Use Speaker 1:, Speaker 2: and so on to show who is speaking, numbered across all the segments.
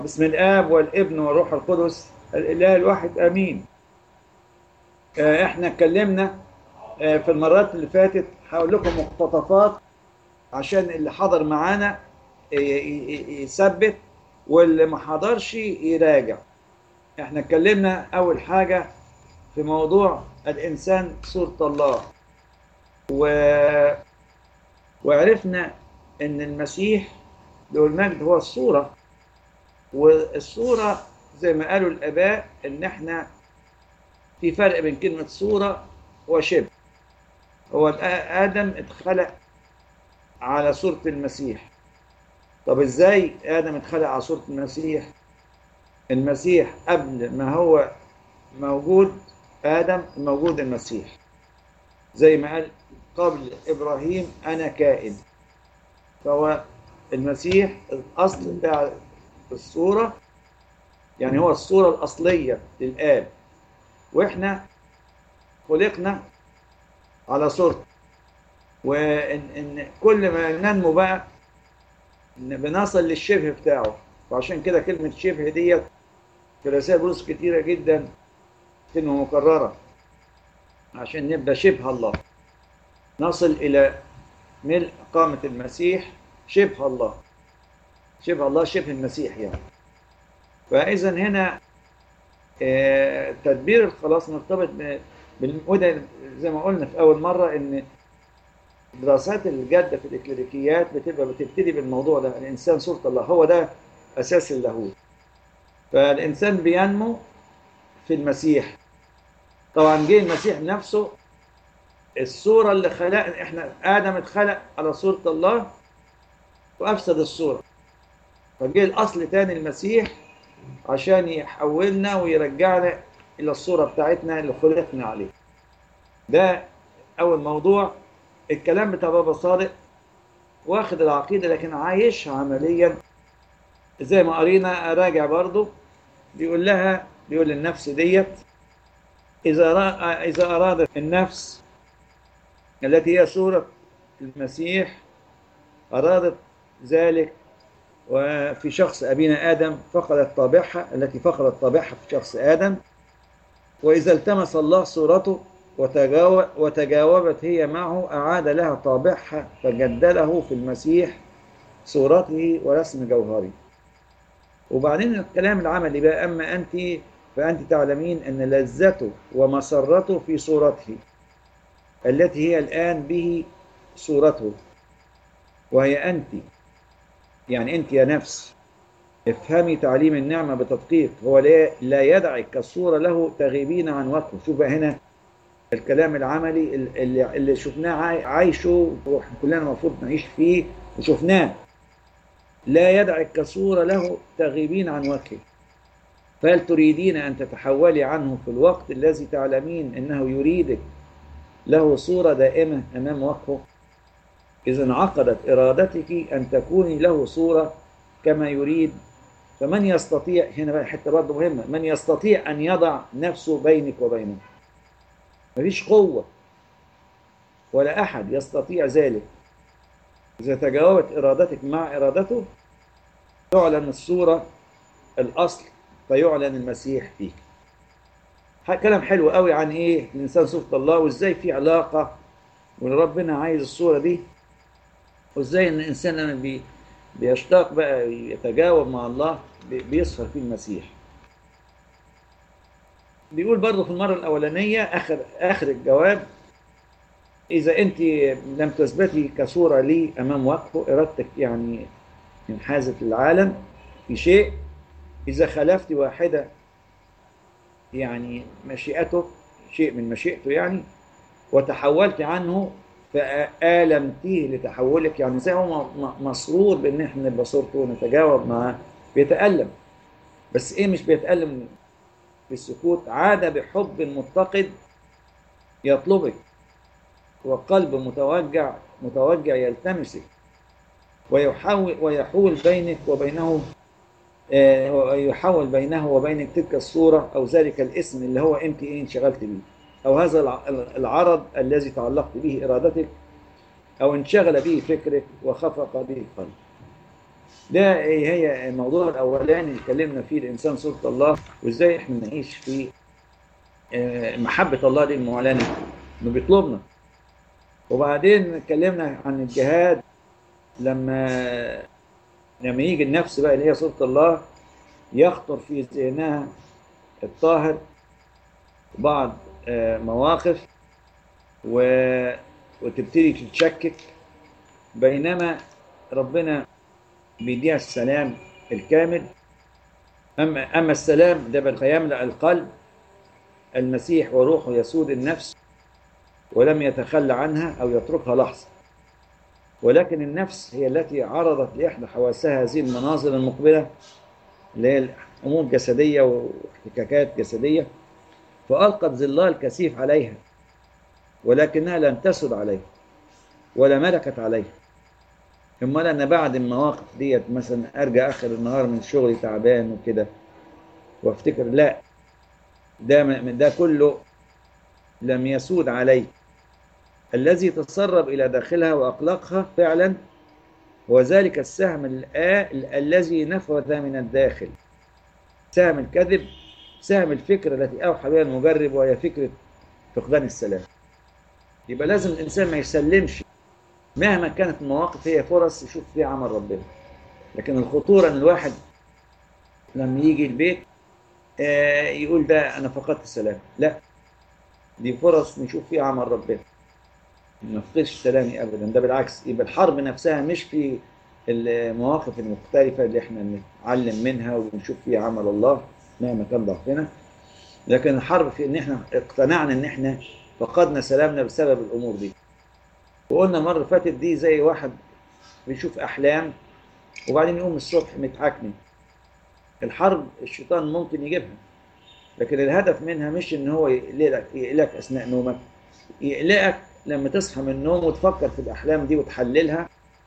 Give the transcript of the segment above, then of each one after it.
Speaker 1: بسم الآب والابن والروح القدس الإله الواحد آمين آه، احنا اتكلمنا آه، في المرات اللي فاتت هقول لكم مقتطفات عشان اللي حضر معانا ي- ي- يثبت واللي ما حضرش يراجع احنا اتكلمنا اول حاجة في موضوع الانسان صورة الله و... وعرفنا ان المسيح له المجد هو الصورة والصورة زي ما قالوا الاباء ان احنا في فرق بين كلمة صورة وشبه هو آدم اتخلق على صورة المسيح طب ازاي آدم اتخلق على صورة المسيح المسيح قبل ما هو موجود آدم موجود المسيح زي ما قال قبل إبراهيم أنا كائن فهو المسيح الأصل بتاع الصورة يعني هو الصورة الأصلية للآب وإحنا خلقنا على صورته وإن إن كل ما ننمو بقى إن بنصل للشبه بتاعه وعشان كده كلمة شبه ديت في رسائل بولس كتيرة جدا كلمة مكررة عشان نبقى شبه الله نصل إلى ملء قامة المسيح شبه الله شبه الله شبه المسيح يعني فإذا هنا آه، تدبير الخلاص مرتبط ب- بال- وده زي ما قلنا في أول مرة إن دراسات الجادة في الإكليريكيات بتبقى بتبتدي بالموضوع ده الإنسان صورة الله هو ده أساس اللاهوت فالإنسان بينمو في المسيح طبعا جه المسيح نفسه الصورة اللي خلق احنا آدم اتخلق على صورة الله وأفسد الصورة فجه الأصل تاني المسيح عشان يحولنا ويرجعنا إلى الصورة بتاعتنا اللي خلقنا عليه ده أول موضوع الكلام بتاع بابا صادق واخد العقيدة لكن عايشها عمليا زي ما قرينا راجع برضو بيقول لها بيقول للنفس ديت إذا را- إذا أرادت النفس التي هي صورة المسيح أرادت ذلك وفي شخص أبينا آدم فقدت طابعها التي فقدت طابعها في شخص آدم وإذا التمس الله صورته وتجاو- وتجاوبت هي معه أعاد لها طابعها فجدله في المسيح صورته ورسم جوهره وبعدين الكلام العملي بقى أما أنت فأنت تعلمين أن لذته ومسرته في صورته التي هي الآن به صورته وهي أنت يعني أنت يا نفس افهمي تعليم النعمة بتدقيق هو لا لا يدعك كالصورة له تغيبين عن وجهه شوف بقى هنا الكلام العملي اللي, اللي شفناه عاي- عايشه واحنا كلنا المفروض نعيش فيه وشفناه لا يدعك كصورة له تغيبين عن وجهه فهل تريدين أن تتحولي عنه في الوقت الذي تعلمين أنه يريدك له صورة دائمة أمام وجهه إذا انعقدت إرادتك أن تكوني له صورة كما يريد فمن يستطيع هنا بقى حتة برضه مهمة من يستطيع أن يضع نفسه بينك وبينه مفيش قوة ولا أحد يستطيع ذلك إذا تجاوبت إرادتك مع إرادته تعلن الصورة الأصل فيعلن المسيح فيك ح- كلام حلو قوي عن إيه الإنسان صورة الله وإزاي في علاقة وإن ربنا عايز الصورة دي وإزاي إن الإنسان لما بي بيشتاق بقى يتجاوب مع الله بي- بيظهر فيه المسيح بيقول برضه في المرة الأولانية آخر آخر الجواب إذا أنت لم تثبتي كصورة لي أمام وجهه إرادتك يعني انحازت للعالم في شيء إذا خالفت واحدة يعني مشيئته شيء من مشيئته يعني وتحولت عنه فآلمتيه لتحولك يعني زي هو م- م- مسرور بإن احنا نبقى صورته ونتجاوب معاه بيتألم بس إيه مش بيتألم بالسكوت عاد بحب متقد يطلبك وقلب متوجع متوجع يلتمسك ويحاول ويحول بينك وبينه آه، ويحول بينه وبينك تلك الصورة أو ذلك الاسم اللي هو أنت إيه انشغلت به أو هذا الع- العرض الذي تعلقت به إرادتك أو انشغل به فكرك وخفق به القلب ده هي الموضوع الاولاني اللي اتكلمنا فيه الانسان صوره الله وازاي احنا نعيش في آه، محبه الله دي المعلنه انه بيطلبنا وبعدين اتكلمنا عن الجهاد لما لما يجي النفس بقى اللي هي صوره الله يخطر في ذهنها الطاهر بعض آه، مواقف و... وتبتدي تتشكك بينما ربنا بيديها السلام الكامل أما أما السلام ده بل يملأ القلب المسيح وروحه يسود النفس ولم يتخلى عنها أو يتركها لحظة ولكن النفس هي التي عرضت لإحدى حواسها هذه المناظر المقبلة اللي هي أمور جسدية واحتكاكات جسدية فألقت ظلها الكثيف عليها ولكنها لم تسد عليها ولا ملكت عليها امال انا بعد المواقف ديت مثلا ارجع اخر النهار من شغلي تعبان وكده وافتكر لا ده ده كله لم يسود علي الذي تسرب الى داخلها واقلقها فعلا هو ذلك السهم الآ الذي نفذ من الداخل سهم الكذب سهم الفكرة التي أوحى بها المجرب وهي فكرة فقدان السلام يبقى لازم الإنسان ما يسلمش مهما كانت المواقف هي فرص يشوف فيها عمل ربنا لكن الخطورة ان الواحد لما يجي البيت آه يقول ده انا فقدت السلام لا دي فرص نشوف فيها عمل ربنا ما نفقدش سلامي ابدا ده بالعكس يبقى الحرب نفسها مش في المواقف المختلفة اللي احنا نتعلم منها ونشوف فيها عمل الله مهما كان ضعفنا لكن الحرب في ان احنا اقتنعنا ان احنا فقدنا سلامنا بسبب الامور دي وقلنا المره اللي فاتت دي زي واحد بيشوف احلام وبعدين يقوم الصبح متعكنن الحرب الشيطان ممكن يجيبها لكن الهدف منها مش ان هو يقلقك يقلقك اثناء نومك يقلقك لما تصحى من النوم وتفكر في الاحلام دي وتحللها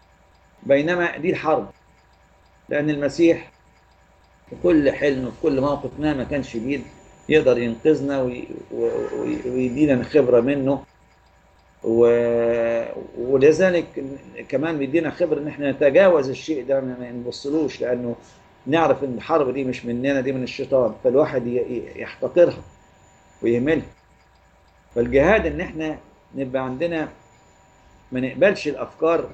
Speaker 1: بينما دي الحرب لان المسيح في كل حلم في كل موقف مهما كان شديد يقدر ينقذنا ويدينا خبره منه و... ولذلك كمان بيدينا خبره ان احنا نتجاوز الشيء ده ما نبصلوش لانه نعرف ان الحرب دي مش مننا دي من الشيطان فالواحد يحتقرها ويهملها فالجهاد ان احنا نبقى عندنا ما نقبلش الافكار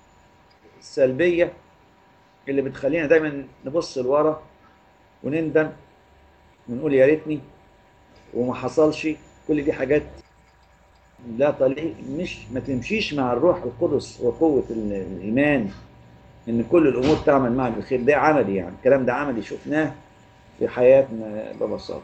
Speaker 1: السلبيه اللي بتخلينا دايما نبص لورا ونندم ونقول يا ريتني وما حصلش كل دي حاجات لا طريق مش ما تمشيش مع الروح القدس وقوة الإيمان إن كل الأمور تعمل معك بالخير ده عملي يعني الكلام ده عملي شفناه في حياتنا ببساطة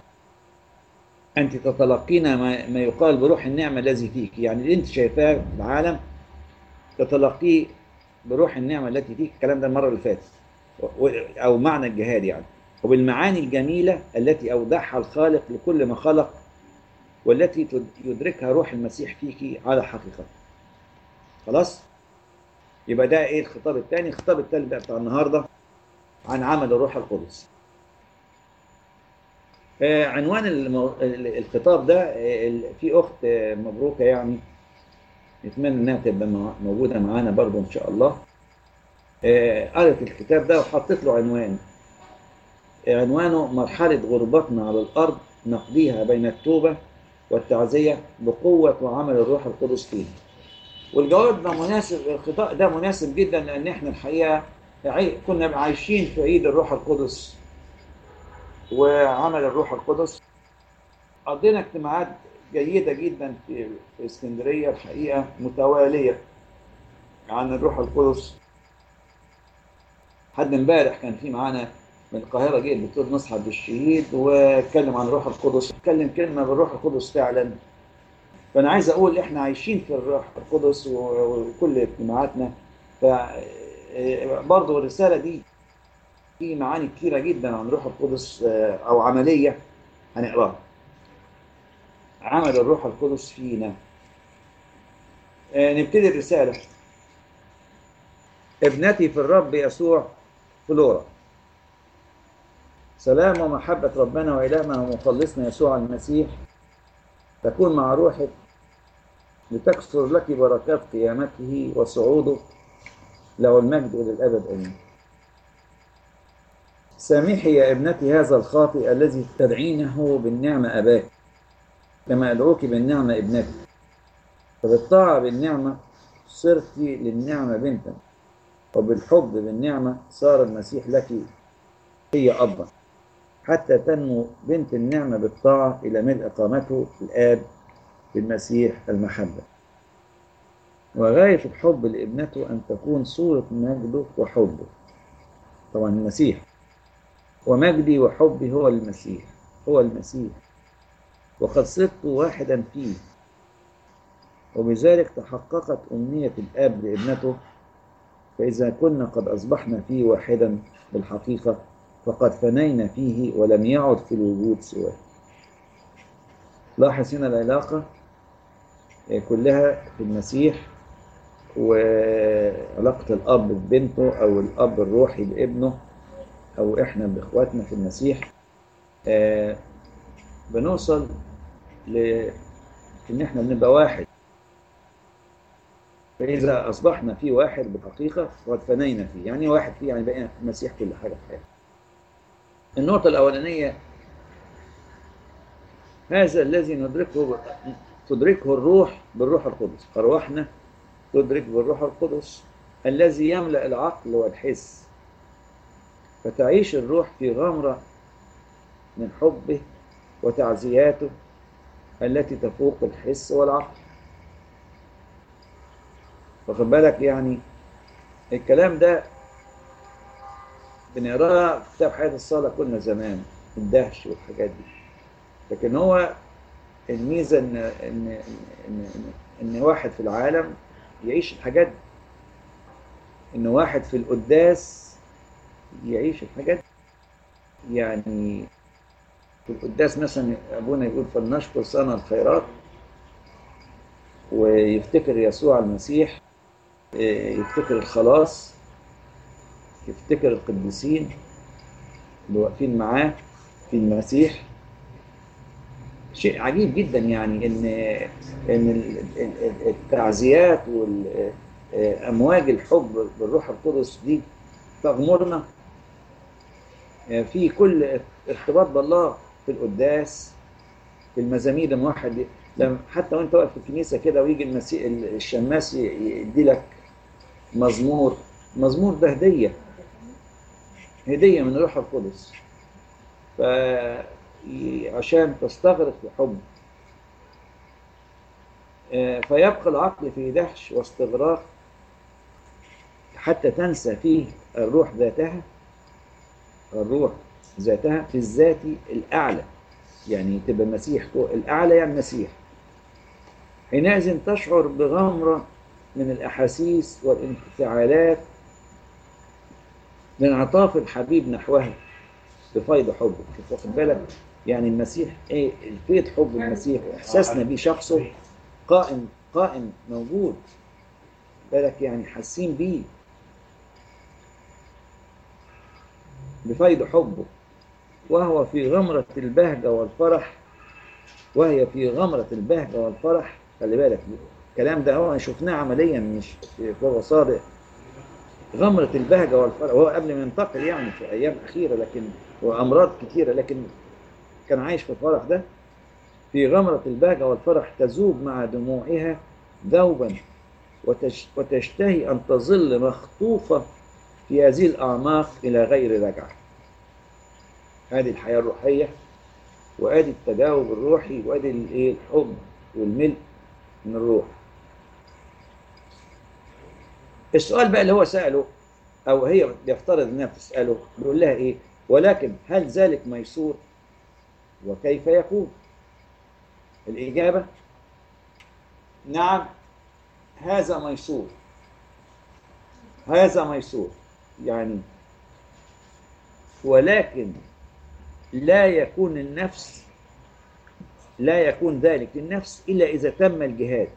Speaker 1: أنت تتلقين ما, ما يقال بروح النعمة الذي فيك يعني اللي أنت شايفاه في العالم تتلقيه بروح النعمة التي فيك الكلام ده المرة اللي فاتت أو معنى الجهاد يعني وبالمعاني الجميلة التي أودعها الخالق لكل ما خلق والتي يدركها روح المسيح فيك على حقيقة خلاص يبقى ده ايه الخطاب الثاني الخطاب الثالث بقى بتاع النهارده عن عمل الروح القدس آه عنوان المو... الخطاب ده آه في اخت آه مبروكه يعني نتمنى انها تبقى موجوده معانا برضه ان شاء الله قرأت الكتاب ده وحطيت له عنوان عنوانه مرحله غربتنا على الارض نقضيها بين التوبه والتعزية بقوة وعمل الروح القدس فيه والجواب ده مناسب الخطاب ده مناسب جدا لأن احنا الحقيقة كنا عايشين في عيد الروح القدس وعمل الروح القدس قضينا اجتماعات جيدة جدا في, في اسكندرية الحقيقة متوالية عن الروح القدس حد امبارح كان في معانا من القاهرة جه الدكتور مصحف بالشهيد واتكلم عن الروح القدس اتكلم كلمة بالروح القدس فعلا فأنا عايز أقول إحنا عايشين في الروح القدس وكل اجتماعاتنا فبرضه الرسالة دي في معاني كتيرة جدا عن الروح القدس أو عملية هنقراها عمل الروح القدس فينا نبتدي الرسالة ابنتي في الرب يسوع فلورا سلام ومحبة ربنا وإلهنا ومخلصنا يسوع المسيح تكون مع روحك لتكثر لك بركات قيامته وصعوده له المجد إلى الأبد آمين سامحي يا ابنتي هذا الخاطئ الذي تدعينه بالنعمة أباك كما أدعوك بالنعمة ابنتي فبالطاعة بالنعمة صرت للنعمة بنتا وبالحب بالنعمة صار المسيح لك هي أبا حتى تنمو بنت النعمة بالطاعة إلى ملء قامته الآب بالمسيح المحبة وغاية الحب لابنته أن تكون صورة مجده وحبه طبعا المسيح ومجدي وحبي هو المسيح هو المسيح وقد صرت واحدا فيه وبذلك تحققت أمنية الآب لابنته فإذا كنا قد أصبحنا فيه واحدا بالحقيقة فقد فنينا فيه ولم يعد في الوجود سواه لاحظ هنا العلاقة كلها في المسيح وعلاقة الأب ببنته أو الأب الروحي بابنه أو إحنا بإخواتنا في المسيح آه بنوصل ل إن إحنا بنبقى واحد فإذا أصبحنا في واحد بالحقيقة فقد فنينا فيه يعني واحد فيه يعني بقينا في المسيح كل حاجة في حياتنا النقطة الأولانية هذا الذي ندركه تدركه الروح بالروح القدس أرواحنا تدرك بالروح القدس الذي يملأ العقل والحس فتعيش الروح في غمرة من حبه وتعزياته التي تفوق الحس والعقل واخد بالك يعني الكلام ده بنقراه في كتاب حياة الصلاة كنا زمان الدهش والحاجات دي لكن هو الميزة إن إن إن, إن, إن واحد في العالم يعيش الحاجات دي إن واحد في القداس يعيش الحاجات دي يعني في القداس مثلا أبونا يقول فلنشكر صنع الخيرات ويفتكر يسوع المسيح يفتكر الخلاص يفتكر القديسين اللي واقفين معاه في المسيح شيء عجيب جدا يعني ان ان التعزيات والامواج الحب بالروح القدس دي تغمرنا في كل ارتباط بالله في القداس في المزامير لما واحد لما حتى وانت واقف في الكنيسه كده ويجي المسيح الشماس يدي لك مزمور مزمور ده هديه هديه من الروح القدس فعشان تستغرق الحب فيبقى العقل في دهش واستغراق حتى تنسى فيه الروح ذاتها الروح ذاتها في الذات الأعلى يعني تبقى المسيح الأعلى يعني المسيح حينئذ تشعر بغمرة من الأحاسيس والانفعالات من عطاف الحبيب نحوها بفيض حبه شوف واخد بالك يعني المسيح ايه الفيض حب المسيح واحساسنا بيه شخصه قائم قائم موجود بالك يعني حاسين بيه بفيض حبه وهو في غمرة البهجة والفرح وهي في غمرة البهجة والفرح خلي بالك الكلام ده هو شفناه عمليا مش هو صادق غمرة البهجة والفرح وهو قبل ما ينتقل يعني في أيام أخيرة لكن وأمراض كثيرة لكن كان عايش في الفرح ده في غمرة البهجة والفرح تذوب مع دموعها ذوبا وتش وتشتهي أن تظل مخطوفة في هذه الأعماق إلى غير رجعة هذه الحياة الروحية وادي التجاوب الروحي وادي الايه الحب والملء من الروح السؤال بقى اللي هو سأله أو هي يفترض إنها بتسأله بيقول لها إيه ولكن هل ذلك ميسور وكيف يكون الإجابة نعم هذا ميسور هذا ميسور يعني ولكن لا يكون النفس لا يكون ذلك للنفس إلا إذا تم الجهاد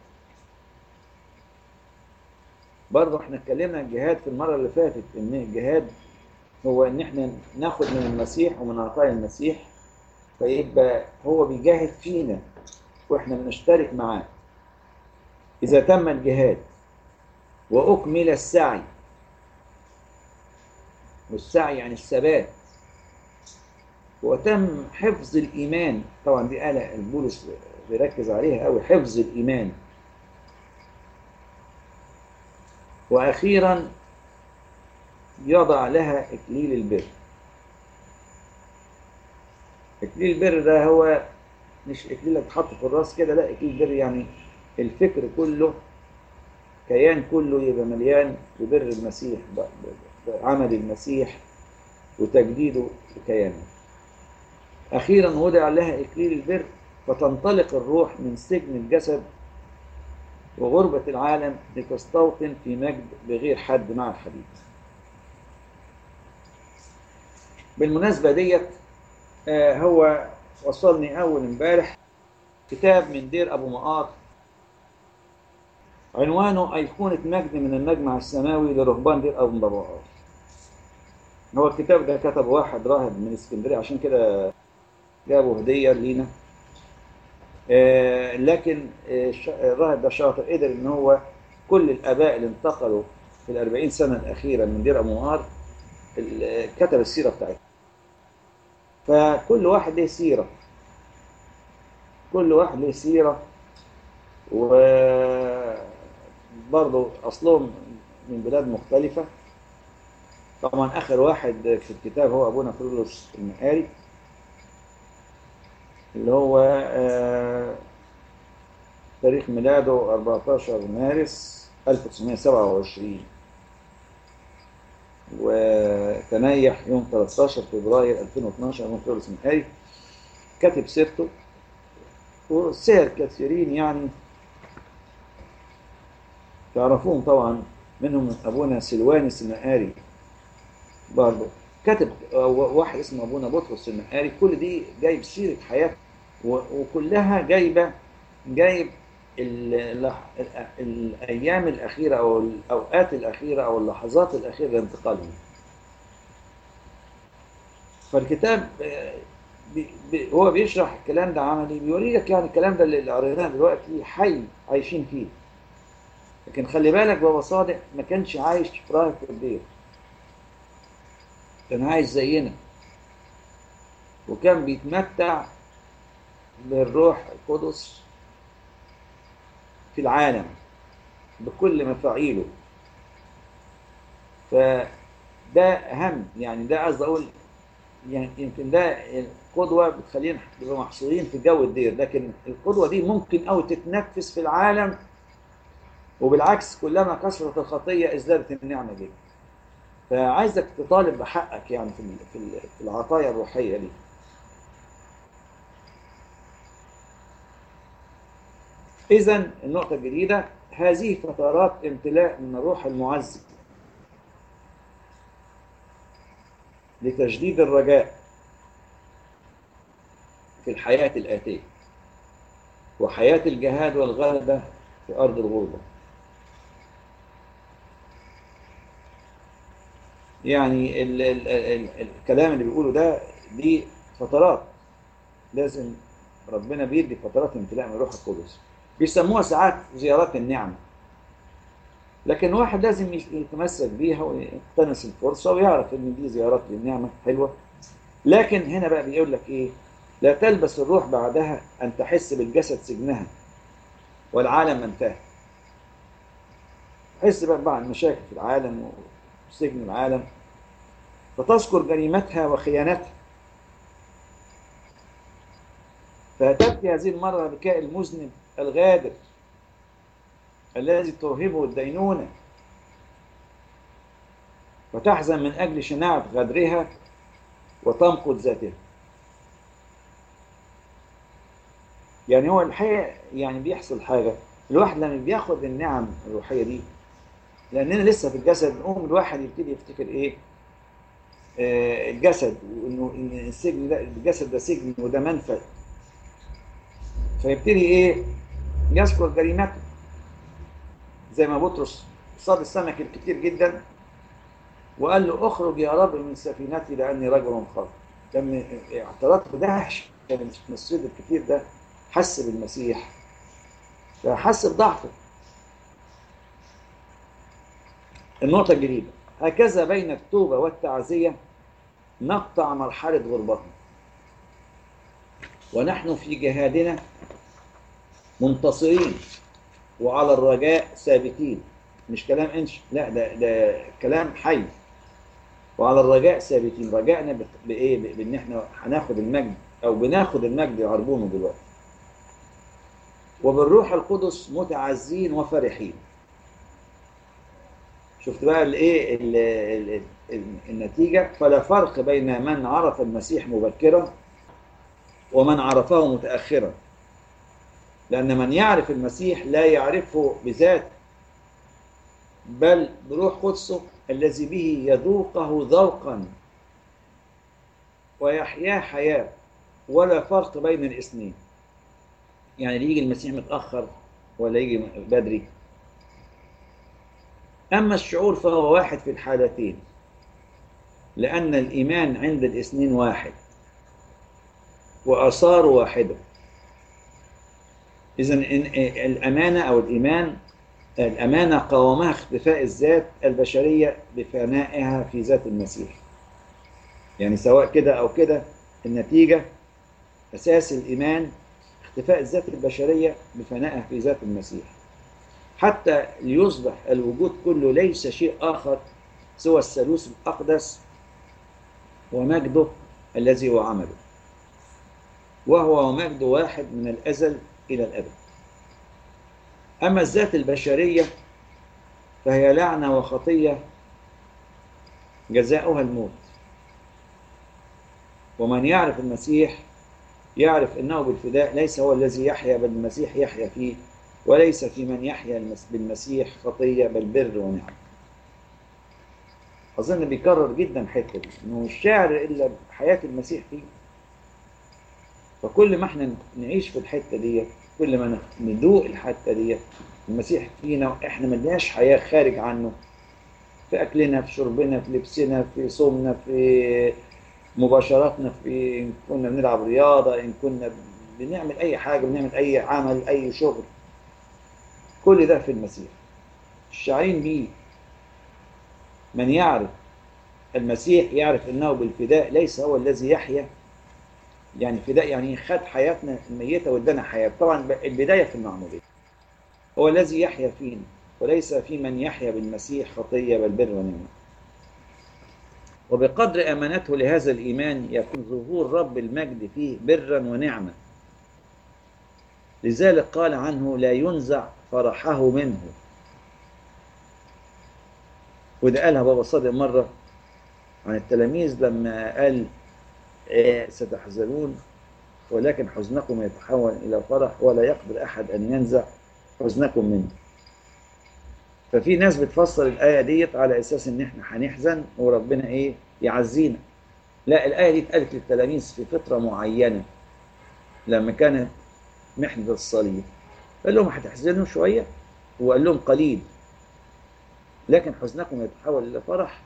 Speaker 1: برضه احنا اتكلمنا الجهاد في المرة اللي فاتت ان الجهاد هو ان احنا ناخد من المسيح ومن عطايا المسيح فيبقى هو بيجاهد فينا واحنا بنشترك معاه إذا تم الجهاد وأكمل السعي والسعي يعني الثبات وتم حفظ الإيمان طبعا دي آلة البولس بيركز عليها أوي حفظ الإيمان وأخيرا يضع لها إكليل البر إكليل البر ده هو مش إكليل اتحط في الراس كده لا إكليل البر يعني الفكر كله كيان كله يبقى مليان ببر المسيح بعمل المسيح وتجديده لكيانه أخيرا وضع لها إكليل البر فتنطلق الروح من سجن الجسد وغربة العالم لتستوطن في مجد بغير حد مع الحديث بالمناسبة ديت آه هو وصلني أول امبارح كتاب من دير أبو مقار عنوانه أيقونة مجد من المجمع السماوي لرهبان دير أبو مقار هو الكتاب ده كتب واحد راهب من اسكندرية عشان كده جابوا هدية لينا آه لكن آه الراهب ده شاطر قدر ان هو كل الاباء اللي انتقلوا في الأربعين سنة الأخيرة من دير أبو مقار كتب السيرة بتاعتهم فكل واحد له سيرة كل واحد له سيرة وبرضه أصلهم من بلاد مختلفة طبعا آخر واحد في الكتاب هو أبونا كرولوس المقاري اللي هو آه تاريخ ميلاده 14 مارس 1927 وتنيح يوم 13 فبراير 2012 أبونا كرولوس المقاري كاتب سيرته وسير كثيرين يعني تعرفون طبعا منهم أبونا سلوانس المقاري برضه كاتب واحد اسمه ابونا بطرس المقاري كل دي جايب سيره حياته وكلها جايبه جايب ال ال الايام الاخيره او الاوقات الاخيره او اللحظات الاخيره لانتقالهم فالكتاب بي بي هو بيشرح الكلام ده عملي بيوري لك يعني الكلام ده اللي قريناه دلوقتي حي عايشين فيه لكن خلي بالك بابا صادق ما كانش عايش في راهب في الدير كان عايش زينا وكان بيتمتع بالروح القدس في العالم بكل مفاعيله فده أهم يعني ده قصدي أقول يعني يمكن ده القدوة بتخلينا نبقى محصورين في جو الدير لكن القدوة دي ممكن أو تتنفس في العالم وبالعكس كلما كثرت الخطية ازدادت النعمة دي فعايزك تطالب بحقك يعني في في العطايا الروحيه دي اذا النقطه الجديده هذه فترات امتلاء من الروح المعزي لتجديد الرجاء في الحياه الاتيه وحياه الجهاد والغلبه في ارض الغربه يعني ال ال ال الكلام اللي بيقوله ده دي فترات لازم ربنا بيدي فترات امتلاء من الروح القدس بيسموها ساعات زيارات النعمة لكن واحد لازم يتمسك بيها ويقتنص الفرصة ويعرف ان دي زيارات للنعمة حلوة لكن هنا بقى بيقول لك ايه لا تلبس الروح بعدها ان تحس بالجسد سجنها والعالم انتهى تحس بقى بعض المشاكل في العالم سجن العالم فتذكر جريمتها وخيانتها فتبكي هذه المرة بكاء المذنب الغادر الذي ترهبه الدينونة وتحزن من أجل شناعة غدرها وتمقت ذاتها يعني هو الحقيقة يعني بيحصل حاجة الواحد لما بياخد النعم الروحية دي لاننا لسه في الجسد نقوم الواحد يبتدي يفتكر ايه آه الجسد وانه ان السجن ده الجسد ده سجن وده منفذ فيبتدي ايه يذكر جريمته زي ما بطرس صاد السمك الكتير جدا وقال له اخرج يا رب من سفينتي لاني رجل خاطئ لما اعترضت بدهش كان من الصيد الكتير ده حس بالمسيح فحس بضعفه النقطة الجديدة هكذا بين التوبة والتعزية نقطع مرحلة غربتنا ونحن في جهادنا منتصرين وعلى الرجاء ثابتين مش كلام انش لا ده ده كلام حي وعلى الرجاء ثابتين رجائنا ب- بايه ب- بان احنا هناخد المجد او بناخد المجد يعربونه دلوقتي وبالروح القدس متعزين وفرحين شفت بقى الايه ال- ال- ال- النتيجه فلا فرق بين من عرف المسيح مبكرا ومن عرفه متاخرا لان من يعرف المسيح لا يعرفه بذاته بل بروح قدسه الذي به يذوقه ذوقا ويحياه حياه ولا فرق بين الاثنين يعني اللي يجي المسيح متاخر ولا يجي بدري اما الشعور فهو واحد في الحالتين لان الايمان عند الاثنين واحد واثار واحده اذا الامانه او الايمان الأمانة قاومها اختفاء الذات البشرية بفنائها في ذات المسيح يعني سواء كده أو كده النتيجة أساس الإيمان اختفاء الذات البشرية بفنائها في ذات المسيح حتى ليصبح الوجود كله ليس شيء آخر سوى الثالوث الأقدس ومجده الذي هو عمله وهو مجد واحد من الأزل إلى الأبد أما الذات البشرية فهي لعنة وخطية جزاؤها الموت ومن يعرف المسيح يعرف أنه بالفداء ليس هو الذي يحيا بل المسيح يحيا فيه وليس في من يحيا بالمسيح خطية بل بر ونعم أظن بيكرر جدا الحتة دي إنه مش شاعر إلا بحياة المسيح فيه فكل ما احنا نعيش في الحتة دي كل ما ندوق الحتة دي المسيح فينا احنا ملناش حياة خارج عنه في أكلنا في شربنا في لبسنا في صومنا في مباشراتنا في إن كنا بنلعب رياضة إن كنا بنعمل أي حاجة بنعمل أي عمل أي شغل كل ده في المسيح الشاعرين بيه من يعرف المسيح يعرف أنه بالفداء ليس هو الذي يحيا يعني فداء يعني خد حياتنا الميتة وادانا حياة طبعا البداية في المعمودية هو الذي يحيا فينا وليس في من يحيا بالمسيح خطية بل بر ونعمة وبقدر أمانته لهذا الإيمان يكون ظهور رب المجد فيه برا ونعمة لذلك قال عنه لا ينزع فرحه منه وده قالها بابا صادق مرة عن التلاميذ لما قال ستحزنون ولكن حزنكم يتحول إلى فرح ولا يقدر أحد أن ينزع حزنكم منه ففي ناس بتفسر الآية ديت على أساس إن إحنا هنحزن وربنا إيه يعزينا لا الآية دي اتقالت للتلاميذ في فترة معينة لما كانت محنة الصليب قال لهم هتحزنوا شوية وقال لهم قليل لكن حزنكم يتحول إلى فرح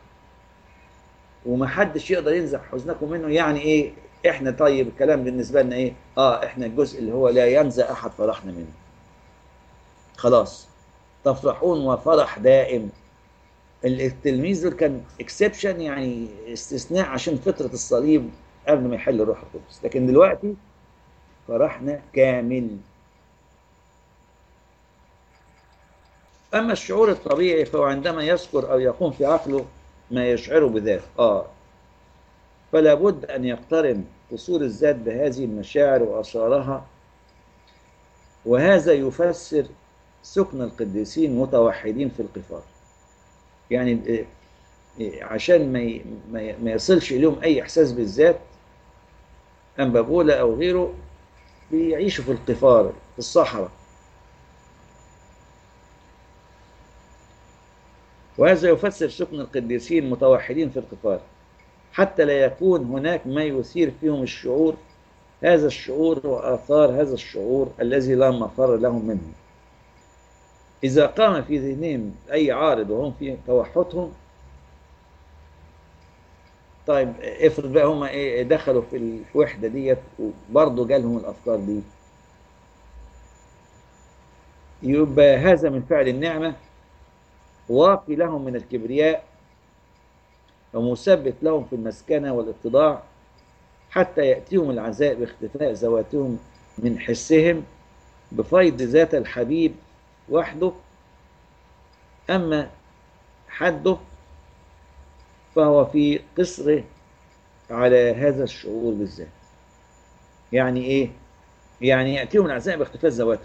Speaker 1: ومحدش يقدر ينزع حزنكم منه يعني ايه احنا طيب الكلام بالنسبه لنا ايه اه احنا الجزء اللي هو لا ينزع احد فرحنا منه خلاص تفرحون وفرح دائم التلميذ دول كان اكسبشن يعني استثناء عشان فتره الصليب قبل ما يحل الروح القدس لكن دلوقتي فرحنا كامل اما الشعور الطبيعي فهو عندما يذكر او يقوم في عقله ما يشعر بذاته آه فلا بد أن يقترن قصور الذات بهذه المشاعر وأثارها وهذا يفسر سكن القديسين متوحدين في القفار يعني عشان ما ما يصلش إليهم أي إحساس بالذات أنبابولا أو غيره بيعيشوا في القفار في الصحراء وهذا يفسر سكن القديسين متوحدين في القفار حتى لا يكون هناك ما يثير فيهم الشعور هذا الشعور وآثار هذا الشعور الذي لا مفر لهم منه إذا قام في ذهنهم أي عارض وهم في توحدهم طيب افرض بقى هم ايه دخلوا في الوحده ديت وبرضه جالهم الافكار دي يبقى هذا من فعل النعمه واقي لهم من الكبرياء ومثبت لهم في المسكنة والاتضاع حتى يأتيهم العزاء باختفاء ذواتهم من حسهم بفيض ذات الحبيب وحده أما حده فهو في قصره على هذا الشعور بالذات يعني إيه؟ يعني يأتيهم العزاء باختفاء ذواتهم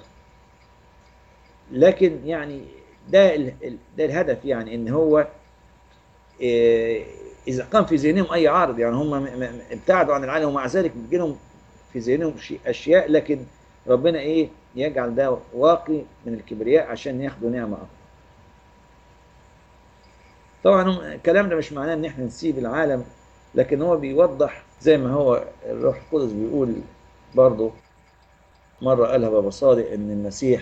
Speaker 1: لكن يعني ده ال- ده الهدف يعني ان هو إيه، اذا قام في ذهنهم اي عارض يعني هم م- م- ابتعدوا عن العالم ومع ذلك بتجي لهم في ذهنهم شيء- اشياء لكن ربنا ايه يجعل ده واقي من الكبرياء عشان ياخدوا نعمه اكتر. طبعا هم- الكلام ده مش معناه ان احنا نسيب العالم لكن هو بيوضح زي ما هو الروح القدس بيقول برضه مره قالها بابا صادق ان المسيح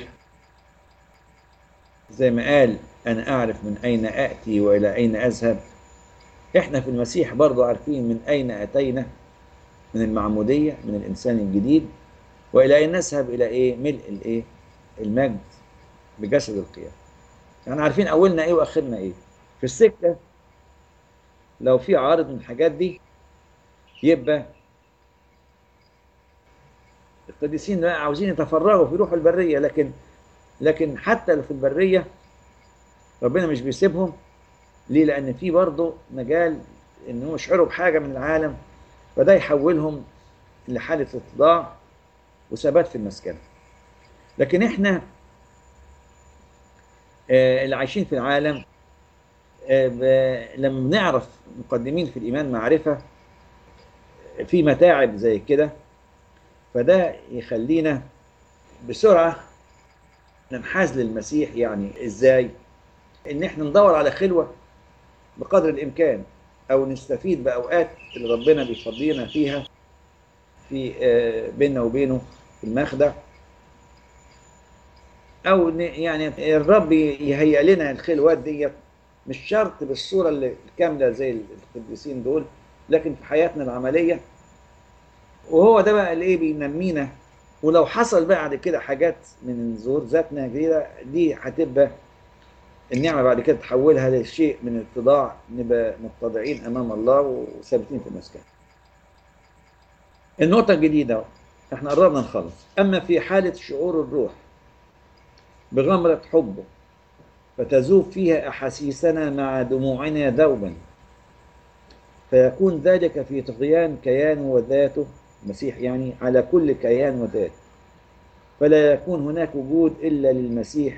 Speaker 1: زي ما قال أنا أعرف من أين أأتي وإلى أين أذهب إحنا في المسيح برضو عارفين من أين أتينا من المعمودية من الإنسان الجديد وإلى أين نذهب إلى إيه ملء الإيه المجد بجسد القيامة يعني عارفين أولنا إيه وآخرنا إيه في السكة لو في عارض من الحاجات دي يبقى القديسين بقى عاوزين يتفرغوا في روح البرية لكن لكن حتى في البرية ربنا مش بيسيبهم ليه؟ لأن في برضه مجال إنهم يشعروا بحاجة من العالم فده يحولهم لحالة اتضاع وثبات في المسكنة. لكن إحنا آه، اللي عايشين في العالم آه، ب- لما بنعرف مقدمين في الإيمان معرفة في متاعب زي كده فده يخلينا بسرعة ننحاز للمسيح يعني ازاي ان احنا ندور على خلوة بقدر الامكان او نستفيد باوقات اللي ربنا بيفضينا فيها في آه، بيننا وبينه في المخدع او ن- يعني الرب يهيئ لنا الخلوات ديت مش شرط بالصورة اللي- الكاملة زي القديسين دول لكن في حياتنا العملية وهو ده بقى اللي ايه بينمينا ولو حصل بعد كده حاجات من ظهور ذاتنا جديدة دي هتبقى النعمة بعد كده تحولها لشيء من الاتضاع نبقى متضعين أمام الله وثابتين في المسكن. النقطة الجديدة احنا قربنا نخلص أما في حالة شعور الروح بغمرة حبه فتذوب فيها أحاسيسنا مع دموعنا دوبا فيكون ذلك في طغيان كيانه وذاته المسيح يعني على كل كيان وذات فلا يكون هناك وجود إلا للمسيح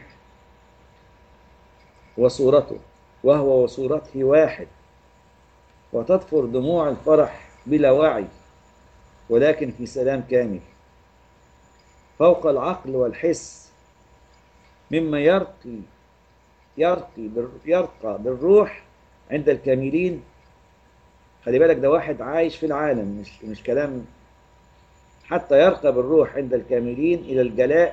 Speaker 1: وصورته وهو وصورته واحد وتطفر دموع الفرح بلا وعي ولكن في سلام كامل فوق العقل والحس مما يرقي يرقي بال- يرقى بالروح عند الكاملين خلي بالك ده واحد عايش في العالم مش مش كلام حتى يرقى بالروح عند الكاملين إلى الجلاء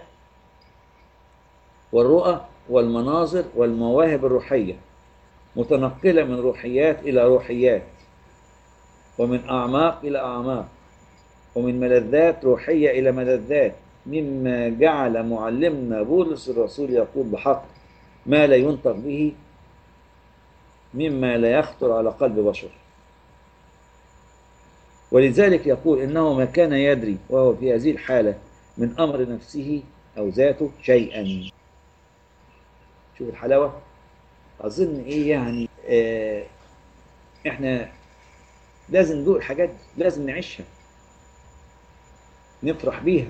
Speaker 1: والرؤى والمناظر والمواهب الروحية متنقلة من روحيات إلى روحيات ومن أعماق إلى أعماق ومن ملذات روحية إلى ملذات مما جعل معلمنا بولس الرسول يقول بحق ما لا ينطق به مما لا يخطر على قلب بشر ولذلك يقول إنه ما كان يدري وهو في هذه الحالة من أمر نفسه أو ذاته شيئا شوف الحلاوة أظن إيه يعني آه إحنا لازم ندوق الحاجات دي لازم نعيشها نفرح بيها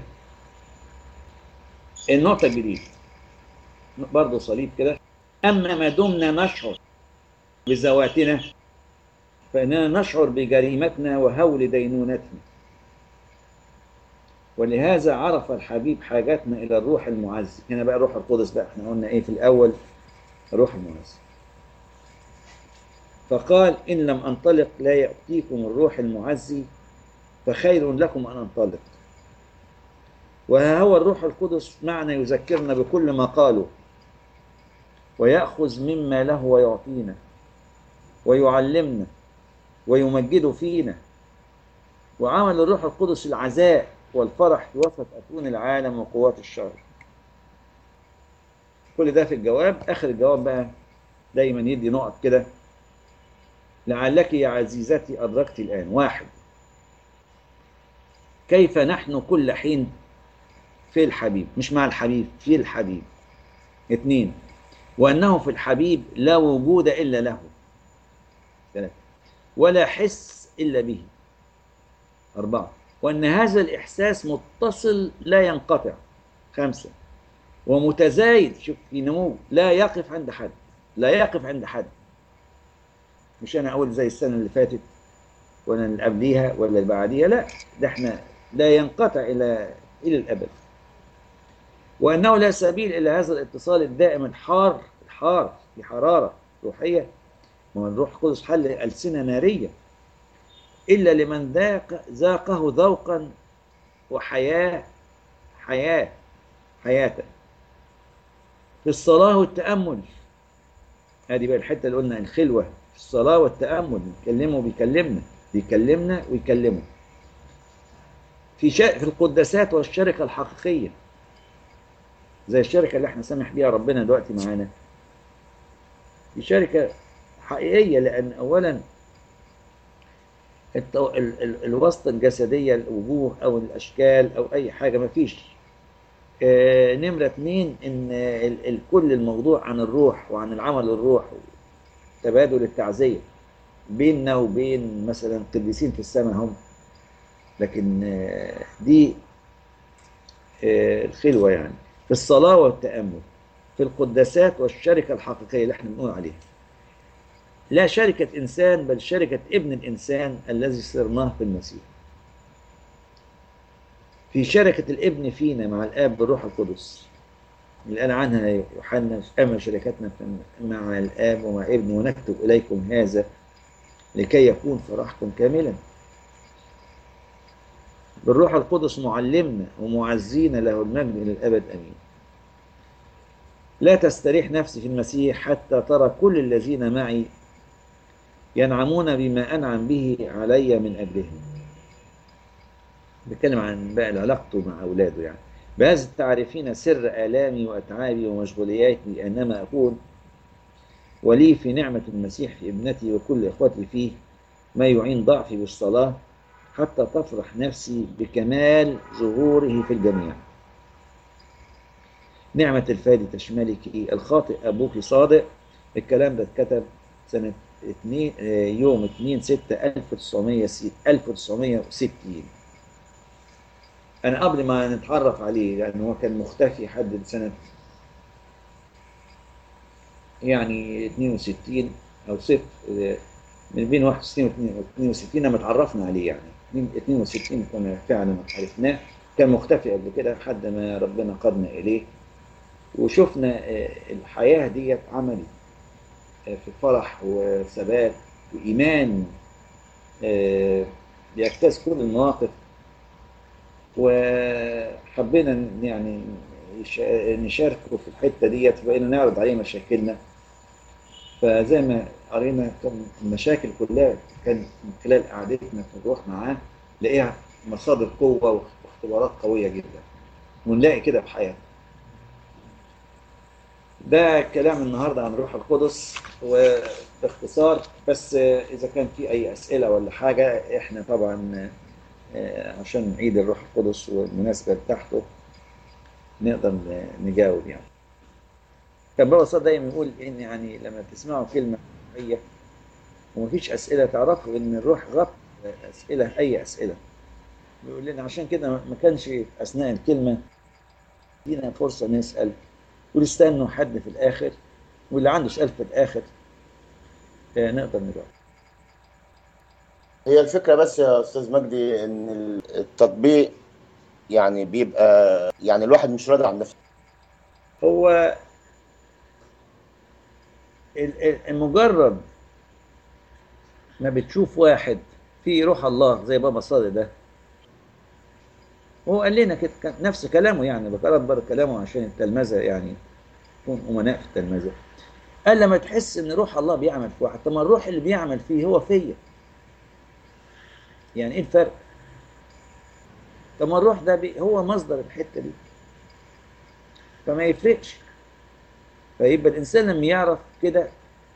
Speaker 1: النقطة الجديدة برضه صليب كده أما ما دمنا نشعر بذواتنا فإننا نشعر بجريمتنا وهول دينونتنا ولهذا عرف الحبيب حاجتنا إلى الروح المعزي هنا بقى الروح القدس بقى احنا قلنا إيه في الأول الروح المعزي فقال إن لم أنطلق لا يأتيكم الروح المعزي فخير لكم أن أنطلق وها هو الروح القدس معنا يذكرنا بكل ما قالوا ويأخذ مما له ويعطينا ويعلمنا ويمجد فينا وعمل الروح القدس العزاء والفرح في وسط أتون العالم وقوات الشر كل ده في الجواب آخر الجواب بقى دايما يدي نقط كده لعلك يا عزيزتي أدركت الآن واحد كيف نحن كل حين في الحبيب مش مع الحبيب في الحبيب اثنين وأنه في الحبيب لا وجود إلا له ثلاثة ولا حس إلا به أربعة وأن هذا الإحساس متصل لا ينقطع خمسة ومتزايد شوف في نمو لا يقف عند حد لا يقف عند حد مش أنا أقول زي السنة اللي فاتت ولا اللي قبليها ولا اللي بعديها لا ده احنا لا ينقطع إلى إلى الأبد وأنه لا سبيل إلى هذا الاتصال الدائم الحار الحار في حرارة روحية ما الروح القدس حل ألسنة نارية إلا لمن ذاق ذاقه ذوقا وحياة حياة حياة في الصلاة والتأمل هذه بقى الحتة اللي قلنا الخلوة في الصلاة والتأمل بيكلمه بيكلمنا بيكلمنا ويكلمه في شا... في القداسات والشركة الحقيقية زي الشركة اللي احنا سامح بيها ربنا دلوقتي معانا دي شركة حقيقية لأن أولا التو... ال... ال... الوسط الجسدية الوجوه أو الأشكال أو أي حاجة ما فيش آه نمرة اتنين إن ال... ال... كل الموضوع عن الروح وعن العمل الروح تبادل التعزية بيننا وبين مثلا قديسين في السماء هم لكن آه دي آه الخلوة يعني في الصلاة والتأمل في القداسات والشركة الحقيقية اللي احنا بنقول عليها لا شركة إنسان بل شركة ابن الإنسان الذي صرناه في المسيح في شركة الابن فينا مع الآب بالروح القدس اللي قال عنها يوحنا أما شركتنا مع الآب ومع ابن ونكتب إليكم هذا لكي يكون فرحكم كاملا بالروح القدس معلمنا ومعزينا له المجد إلى الأبد أمين لا تستريح نفسي في المسيح حتى ترى كل الذين معي ينعمون بما أنعم به علي من أجلهم بيتكلم عن بقى علاقته مع أولاده يعني بهذا تعرفين سر آلامي وأتعابي ومشغولياتي أنما أكون ولي في نعمة المسيح في ابنتي وكل إخوتي فيه ما يعين ضعفي بالصلاة حتى تفرح نفسي بكمال ظهوره في الجميع نعمة الفادي تشملك الخاطئ أبوك صادق الكلام ده اتكتب سنة 2 يوم 2 6 1960 أنا قبل ما نتعرف عليه لأنه هو كان مختفي حد سنة يعني 62 أو صفر من بين 61 و 62 لما اتعرفنا عليه يعني 62 كنا فعلا عرفناه كان مختفي قبل كده لحد ما ربنا قادنا إليه وشفنا الحياة ديت عملي في فرح وثبات وإيمان بيجتاز كل المواقف وحبينا يعني نشاركه في الحتة ديت بقينا نعرض عليه مشاكلنا فزي ما قرينا كان المشاكل كلها كان من خلال قعدتنا في الروح معاه نلاقيها مصادر قوة واختبارات قوية جدا ونلاقي كده في حياتنا ده كلام النهارده عن روح القدس وباختصار بس اذا كان في اي اسئله ولا حاجه احنا طبعا عشان نعيد الروح القدس والمناسبه بتاعته نقدر نجاوب يعني كان بابا صاد دايما يقول ان يعني لما تسمعوا كلمه هي ومفيش اسئله تعرفوا ان الروح غط اسئله اي اسئله بيقول لنا عشان كده ما كانش اثناء الكلمه دينا فرصه نسال ويستنوا حد في الآخر واللي عنده سؤال في الآخر نقدر نجاوب
Speaker 2: هي الفكرة بس يا أستاذ مجدي إن التطبيق يعني بيبقى يعني الواحد مش راضي عن نفسه
Speaker 1: هو مجرد ما بتشوف واحد في روح الله زي بابا صادق ده وهو قال لنا كده نفس كلامه يعني بكرر برضه كلامه عشان التلمذه يعني نكون امناء في التلمذه قال لما تحس ان روح الله بيعمل في واحد طب ما الروح اللي بيعمل فيه هو فيا يعني ايه الفرق طب ما الروح ده بي هو مصدر الحته دي فما يفرقش فيبقى الانسان لما يعرف كده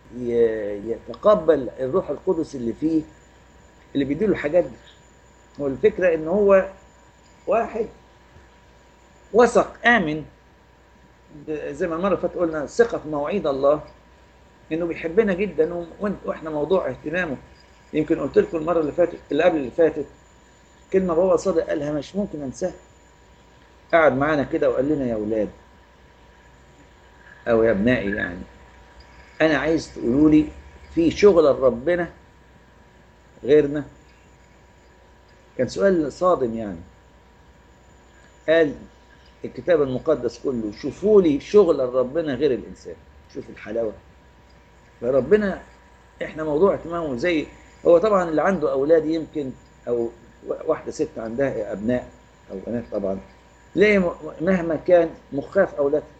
Speaker 1: يتقبل الروح القدس اللي فيه اللي بيديله الحاجات دي هو الفكره ان هو واحد وثق آمن زي ما المرة اللي فاتت قلنا ثقة في مواعيد الله إنه بيحبنا جدا و- وإنت- وإحنا موضوع اهتمامه يمكن قلت لكم المرة اللي فاتت اللي قبل اللي فاتت كلمة بابا صادق قالها مش ممكن أنساها قعد معانا كده وقال لنا يا أولاد أو يا أبنائي يعني أنا عايز تقولوا لي في شغل ربنا غيرنا كان سؤال صادم يعني قال الكتاب المقدس كله شوفوا لي شغل ربنا غير الإنسان شوف الحلاوة فربنا احنا موضوع اهتمامه زي هو طبعا اللي عنده أولاد يمكن أو واحدة ست عندها أبناء أو بنات طبعا تلاقي م- مهما كان مخها في أولادها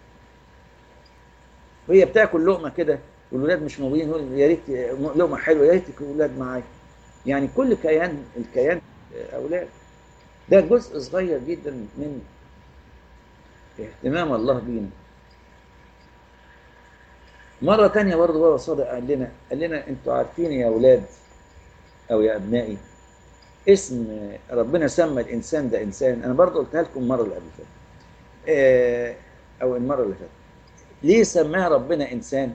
Speaker 1: وهي بتاكل لقمة كده والولاد مش موجودين يقول يا ريت لقمة حلوة يا ريت الولاد معايا يعني كل كيان الكيان أولاد ده جزء صغير جدا من اهتمام الله بينا مرة تانية برضه بابا صادق قال لنا قال لنا انتوا عارفين يا أولاد أو يا أبنائي اسم ربنا سمى الإنسان ده إنسان أنا برضه قلتها لكم المرة اللي قبل فاتت آه، أو المرة اللي فاتت ليه سماه ربنا إنسان؟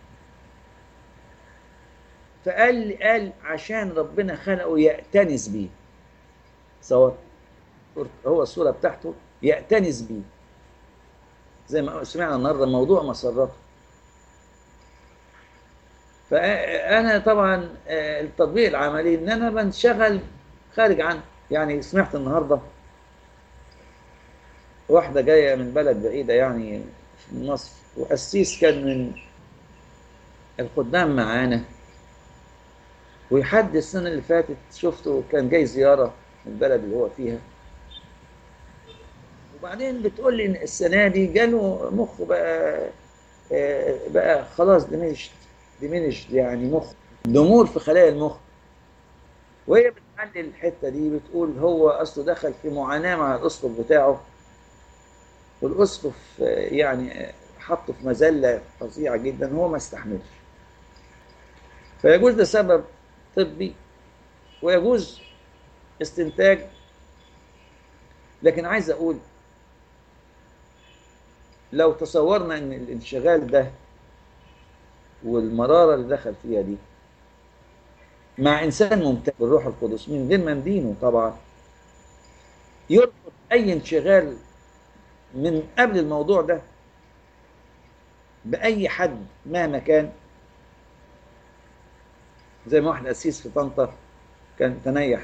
Speaker 1: فقال قال عشان ربنا خلقه يأتنس بيه صور هو الصورة بتاعته يأتنس بيه زي ما سمعنا النهارده موضوع مسرته فأنا طبعا آه، التطبيق العملي إن أنا بنشغل خارج عنه يعني سمعت النهارده واحدة جاية من بلد بعيدة يعني في مصر وقسيس كان من الخدام معانا ويحد السنة اللي فاتت شفته كان جاي زيارة من البلد اللي هو فيها وبعدين بتقول لي إن السنة دي جاله مخه بقى آه، بقى خلاص دمشت دمشت يعني مخ ضمور في خلايا المخ وهي بتحلل الحتة دي بتقول هو أصله دخل في معاناة مع الأسقف بتاعه والأسقف آه، يعني آه، حطه في مذلة فظيعة جدا هو ما استحملش فيجوز ده سبب طبي ويجوز استنتاج لكن عايز أقول لو تصورنا ان الانشغال ده والمرارة اللي دخل فيها دي مع انسان ممتاز بالروح القدس من غير ما ندينه طبعا يربط اي انشغال من قبل الموضوع ده باي حد مهما كان زي ما واحد قسيس في طنطا كان تنيح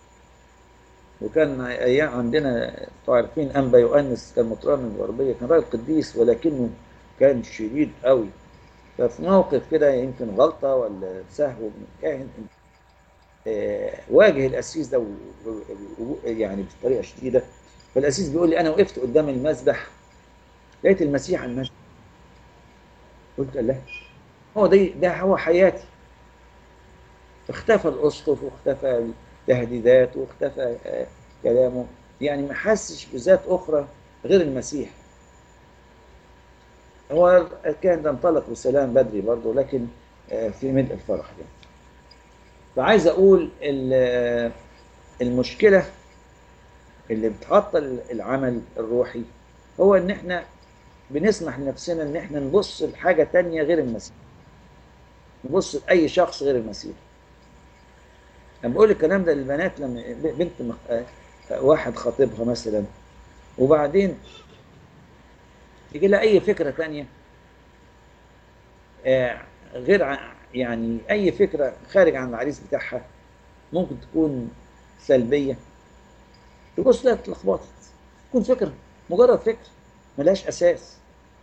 Speaker 1: وكان ايام عندنا انتوا عارفين انبا يؤنس كان مطران من الغربيه كان راجل قديس ولكنه كان شديد قوي ففي موقف كده يمكن غلطه ولا سهو من الكاهن آه، واجه القسيس ده و- و- و- يعني بطريقه شديده فالقسيس بيقول لي انا وقفت قدام المسبح لقيت المسيح على المسبح قلت له هو ده ده هو حياتي اختفى الاسقف واختفى التهديدات واختفى آه، كلامه يعني ما حسش بذات اخرى غير المسيح هو كان ده انطلق بسلام بدري برضه لكن آه، في ملء الفرح يعني فعايز اقول ال- المشكله اللي بتعطل العمل الروحي هو ان احنا بنسمح لنفسنا ان احنا نبص لحاجه تانية غير المسيح نبص لاي شخص غير المسيح انا بقول الكلام ده للبنات لما بنت مخ... آه، واحد خاطبها مثلا وبعدين يجي لها اي فكره تانية آه، غير ع- يعني اي فكره خارج عن العريس بتاعها ممكن تكون سلبيه تبص لها اتلخبطت تكون فكره مجرد فكره ملهاش اساس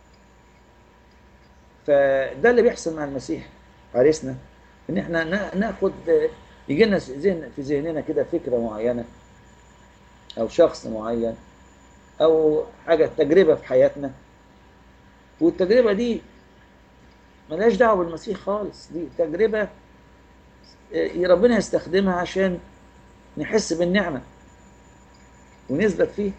Speaker 1: فده اللي بيحصل مع المسيح عريسنا ان احنا نا- ناخد يجي لنا ذهن في ذهننا كده فكره معينه او شخص معين او حاجه تجربه في حياتنا والتجربه دي ملهاش دعوه بالمسيح خالص دي تجربه آه، ربنا يستخدمها عشان نحس بالنعمه ونثبت فيه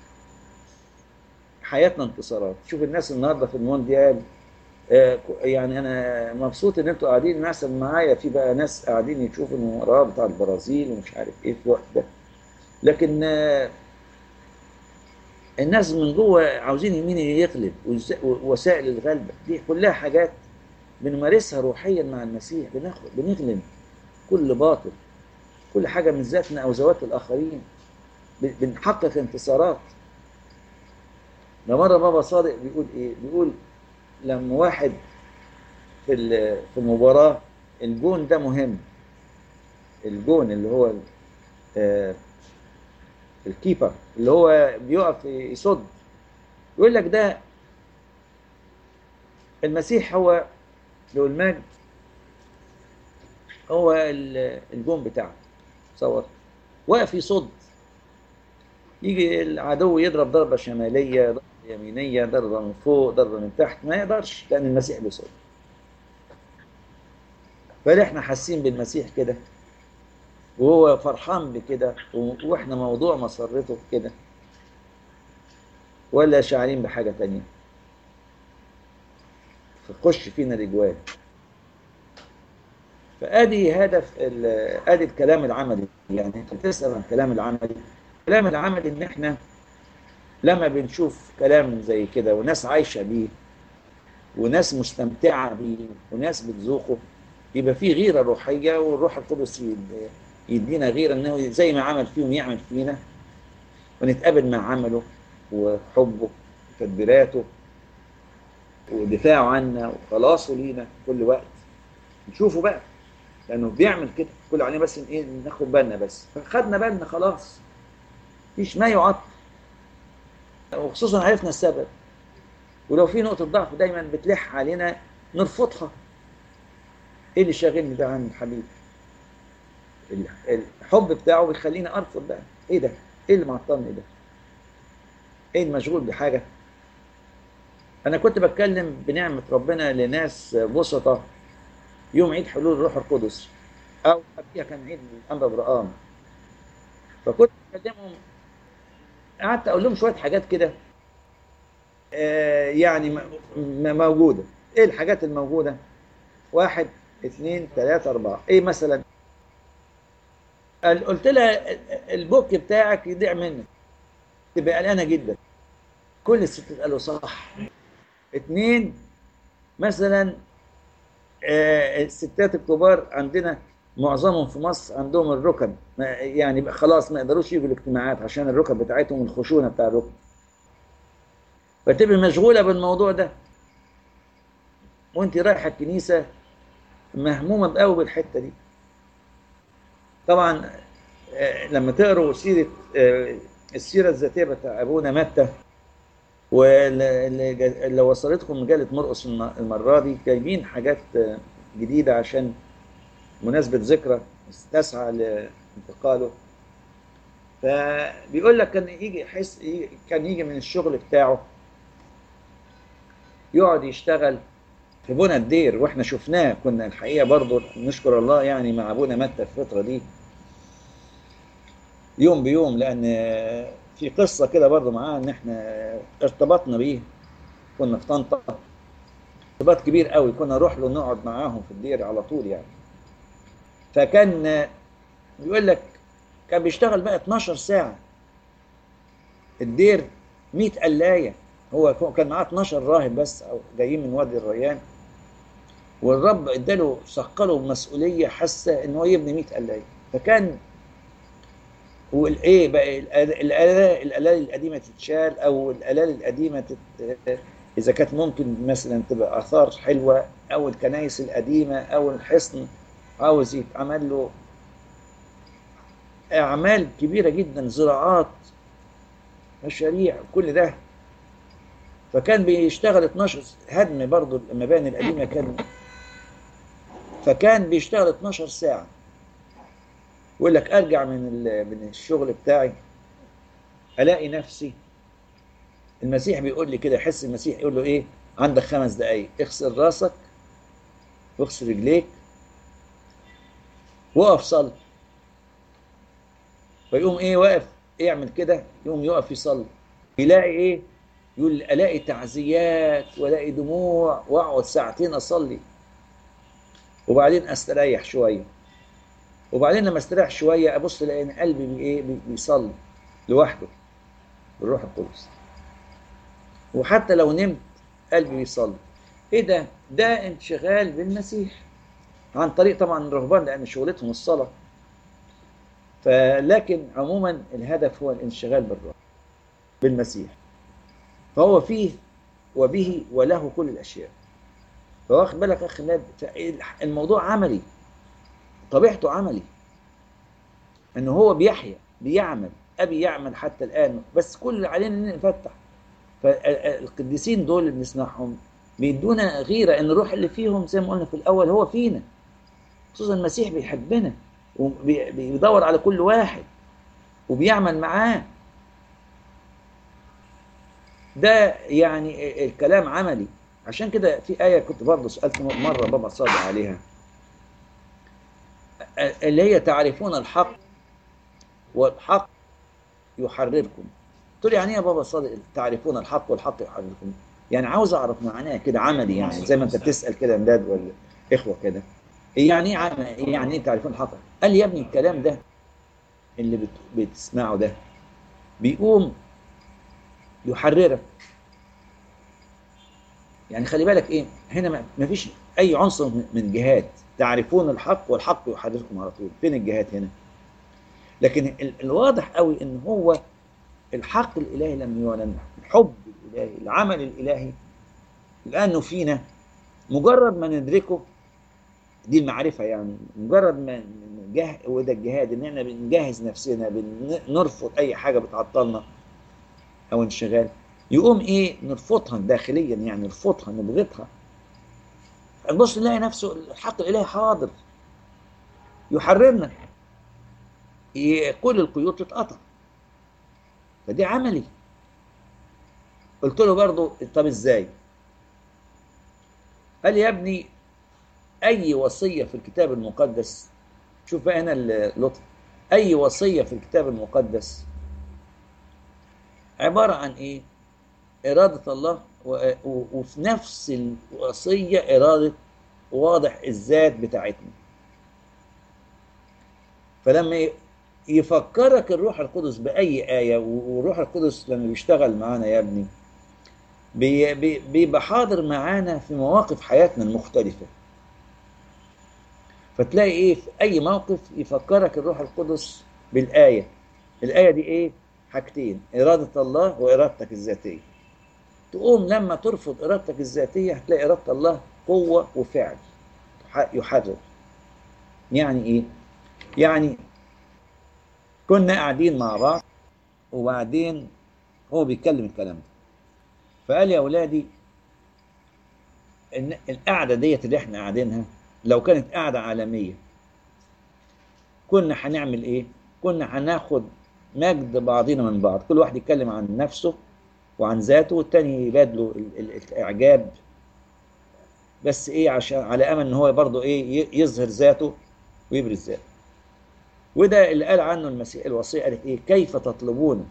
Speaker 1: حياتنا انتصارات شوف الناس النهارده في المونديال آه، يعني انا مبسوط ان انتوا قاعدين مثلا معايا في بقى ناس قاعدين يشوفوا المباراه بتاع البرازيل ومش عارف ايه في الوقت ده لكن آه، الناس من جوه عاوزين مين اللي يغلب وإز- ووسائل الغلبة دي كلها حاجات بنمارسها روحيا مع المسيح بناخد بنغلب كل باطل كل حاجة من ذاتنا أو ذوات الآخرين ب- بنحقق انتصارات ده مرة بابا صادق بيقول إيه بيقول لما واحد في ال- في المباراة الجون ده مهم الجون اللي هو ال- آه، الكيبر اللي هو بيقف يصد يقول لك ده المسيح هو له المجد هو ال- الجون بتاعه تصور واقف يصد يجي العدو يضرب ضربة شمالية ضربة يمينية ضربة من فوق ضربة من تحت ما يقدرش لأن المسيح بيصد فليه احنا حاسين بالمسيح كده وهو فرحان بكده و- واحنا موضوع مسرته كده ولا شاعرين بحاجة تانية فخش فينا الإجوال فادي هدف ال- ادي الكلام العملي يعني انت بتسال عن الكلام العملي الكلام العملي ان احنا لما بنشوف كلام زي كده وناس عايشه بيه وناس مستمتعه بيه وناس بتذوقه يبقى في غيره روحيه والروح القدس يد- يدينا غيره انه زي ما عمل فيهم يعمل فينا ونتقابل مع عمله وحبه وتدبيراته ودفاعه عنا وخلاصه لينا كل وقت نشوفه بقى لانه بيعمل كده كل عليه بس إن ايه ناخد بالنا بس فخدنا بالنا خلاص مفيش ما يعطل وخصوصا عرفنا السبب ولو في نقطة ضعف دايما بتلح علينا نرفضها ايه اللي شاغلني ده عن الحبيب ال- الحب بتاعه بيخليني ارفض بقى ايه ده ايه اللي معطلني ده ايه المشغول بحاجة انا كنت بتكلم بنعمة ربنا لناس بسطة يوم عيد حلول الروح القدس او قبلها كان عيد الانبا برقام فكنت بكلمهم قعدت اقول لهم شويه حاجات كده آه، يعني م- م- موجوده ايه الحاجات الموجوده واحد اثنين ثلاثة أربعة إيه مثلا قال- قلت لها البوك بتاعك يضيع منك تبقى قلقانة جدا كل الستات قالوا صح اتنين مثلا آه، الستات الكبار عندنا معظمهم في مصر عندهم الركب ما- يعني بقى خلاص ما يقدروش يجوا الاجتماعات عشان الركب بتاعتهم الخشونه بتاع الركب فتبقى مشغوله بالموضوع ده وانت رايحه الكنيسه مهمومه قوي بالحته دي طبعا آه، لما تقروا سيره آه، السيره الذاتيه بتاع ابونا متى واللي وصلتكم مجله مرقس الم- المره دي جايبين حاجات آه، جديده عشان مناسبه ذكرى تسعى لانتقاله فبيقول لك كان يجي يحس يجي- كان يجي من الشغل بتاعه يقعد يشتغل في بنى الدير واحنا شفناه كنا الحقيقه برضو نشكر الله يعني مع ابونا متى في الفتره دي يوم بيوم لان في قصه كده برضو معاه ان احنا ارتبطنا بيه كنا في طنطا ارتباط كبير قوي كنا نروح له نقعد معاهم في الدير على طول يعني فكان بيقول لك كان بيشتغل بقى 12 ساعه الدير 100 قلايه هو كان معاه 12 راهب بس او جايين من وادي الريان والرب اداله ثقله بمسؤوليه حاسه ان هو يبني 100 قلايه فكان والايه بقى الآل- الآلة الآلال القديمة تتشال أو الآلال القديمة تت... إذا كانت ممكن مثلا تبقى آثار حلوة أو الكنائس القديمة أو الحصن عاوز يتعمل له أعمال كبيرة جدا زراعات مشاريع كل ده فكان بيشتغل 12 هدم برضو المباني القديمة كان فكان بيشتغل 12 ساعة يقول لك ارجع من ال- من الشغل بتاعي الاقي نفسي المسيح بيقول لي كده يحس المسيح يقول له ايه عندك خمس دقايق اغسل راسك واغسل رجليك وقف صلي فيقوم ايه واقف يعمل كده يقوم يقف يصلي يلاقي ايه يقول الاقي تعزيات والاقي دموع واقعد ساعتين اصلي وبعدين استريح شويه وبعدين لما استريح شويه ابص الاقي ان قلبي بي ايه بي- بيصلي لوحده بالروح القدس وحتى لو نمت قلبي بيصلي ايه ده ده انشغال بالمسيح عن طريق طبعا الرهبان لان شغلتهم الصلاه فلكن عموما الهدف هو الانشغال بالرب بالمسيح فهو فيه وبه وله كل الاشياء فواخد بالك اخ ناد الموضوع عملي طبيعته عملي ان هو بيحيا بيعمل ابي يعمل حتى الان بس كل اللي علينا ان نفتح فالقديسين دول اللي بنسمعهم بيدونا غيره ان الروح اللي فيهم زي ما قلنا في الاول هو فينا خصوصا المسيح بيحبنا وبيدور على كل واحد وبيعمل معاه ده يعني الكلام عملي عشان كده في آية كنت برضه سألت مرة بابا صادق عليها اللي هي تعرفون الحق والحق يحرركم قلت له يعني ايه يا بابا صادق تعرفون الحق والحق يحرركم يعني عاوز اعرف معناه كده عملي يعني زي ما انت بتسال كده امداد ولا اخوه كده يعني ايه عم... يعني ايه تعرفون الحق قال لي يا ابني الكلام ده اللي بت... بتسمعه ده بيقوم يحررك يعني خلي بالك ايه هنا ما فيش اي عنصر من جهات تعرفون الحق والحق يحرركم على طول فين الجهات هنا لكن الواضح قوي ان هو الحق الالهي لم يعلن الحب الالهي العمل الالهي لانه فينا مجرد ما ندركه دي المعرفه يعني مجرد ما نجه وده الجهاد ان احنا بنجهز نفسنا بنرفض اي حاجه بتعطلنا او انشغال يقوم ايه نرفضها داخليا يعني نرفضها نبغضها نبص نلاقي نفسه الحق الالهي حاضر يحررنا كل القيود تتقطع فدي عملي قلت له برضه طب ازاي قال لي يا ابني اي وصيه في الكتاب المقدس شوف بقى هنا اللطف اي وصيه في الكتاب المقدس عباره عن ايه اراده الله وفي نفس الوصيه اراده واضح الذات بتاعتنا فلما يفكرك الروح القدس بأي آية والروح القدس لما بيشتغل معانا يا ابني بيبقى حاضر معانا في مواقف حياتنا المختلفة فتلاقي ايه في أي موقف يفكرك الروح القدس بالآية الآية دي ايه حاجتين إرادة الله وإرادتك الذاتية تقوم لما ترفض إرادتك الذاتية هتلاقي إرادة الله قوة وفعل يحرر يعني ايه يعني كنا قاعدين مع بعض وبعدين هو بيتكلم الكلام ده فقال يا اولادي ان القعده ديت اللي احنا قاعدينها لو كانت قعده عالميه كنا هنعمل ايه كنا هناخد مجد بعضنا من بعض كل واحد يتكلم عن نفسه وعن ذاته والتاني يبادله الاعجاب بس ايه عشان على امل ان هو برضه ايه يظهر ذاته ويبرز ذاته وده اللي قال عنه المسيح الوصيه قالت ايه كيف تطلبون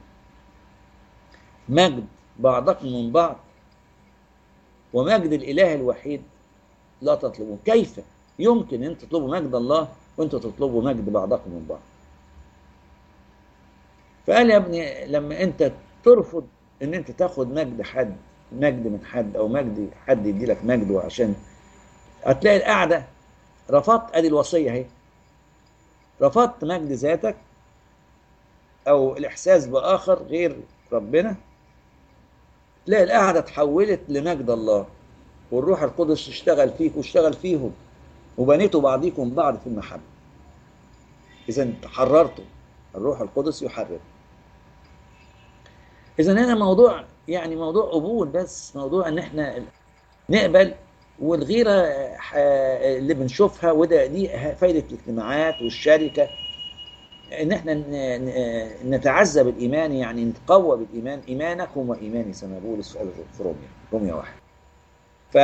Speaker 1: مجد بعضكم من بعض ومجد الاله الوحيد لا تطلبون كيف يمكن ان تطلبوا مجد الله وانتوا تطلبوا مجد بعضكم من بعض فقال يا ابني لما انت ترفض ان انت تاخد مجد حد مجد من حد او مجد حد يدي لك مجده عشان هتلاقي القعده رفضت ادي الوصيه اهي رفضت مجد ذاتك او الاحساس باخر غير ربنا تلاقي القعده اتحولت لمجد الله والروح القدس اشتغل فيك واشتغل فيهم وبنيتوا بعضيكم بعض في المحبه اذا تحررتوا الروح القدس يحرر اذا هنا موضوع يعني موضوع قبول بس موضوع ان احنا نقبل والغيره اللي بنشوفها وده دي فايده الاجتماعات والشركه ان احنا نتعزى بالايمان يعني نتقوى بالايمان ايمانكم وايماني كما بولس في روميا روميا واحد ف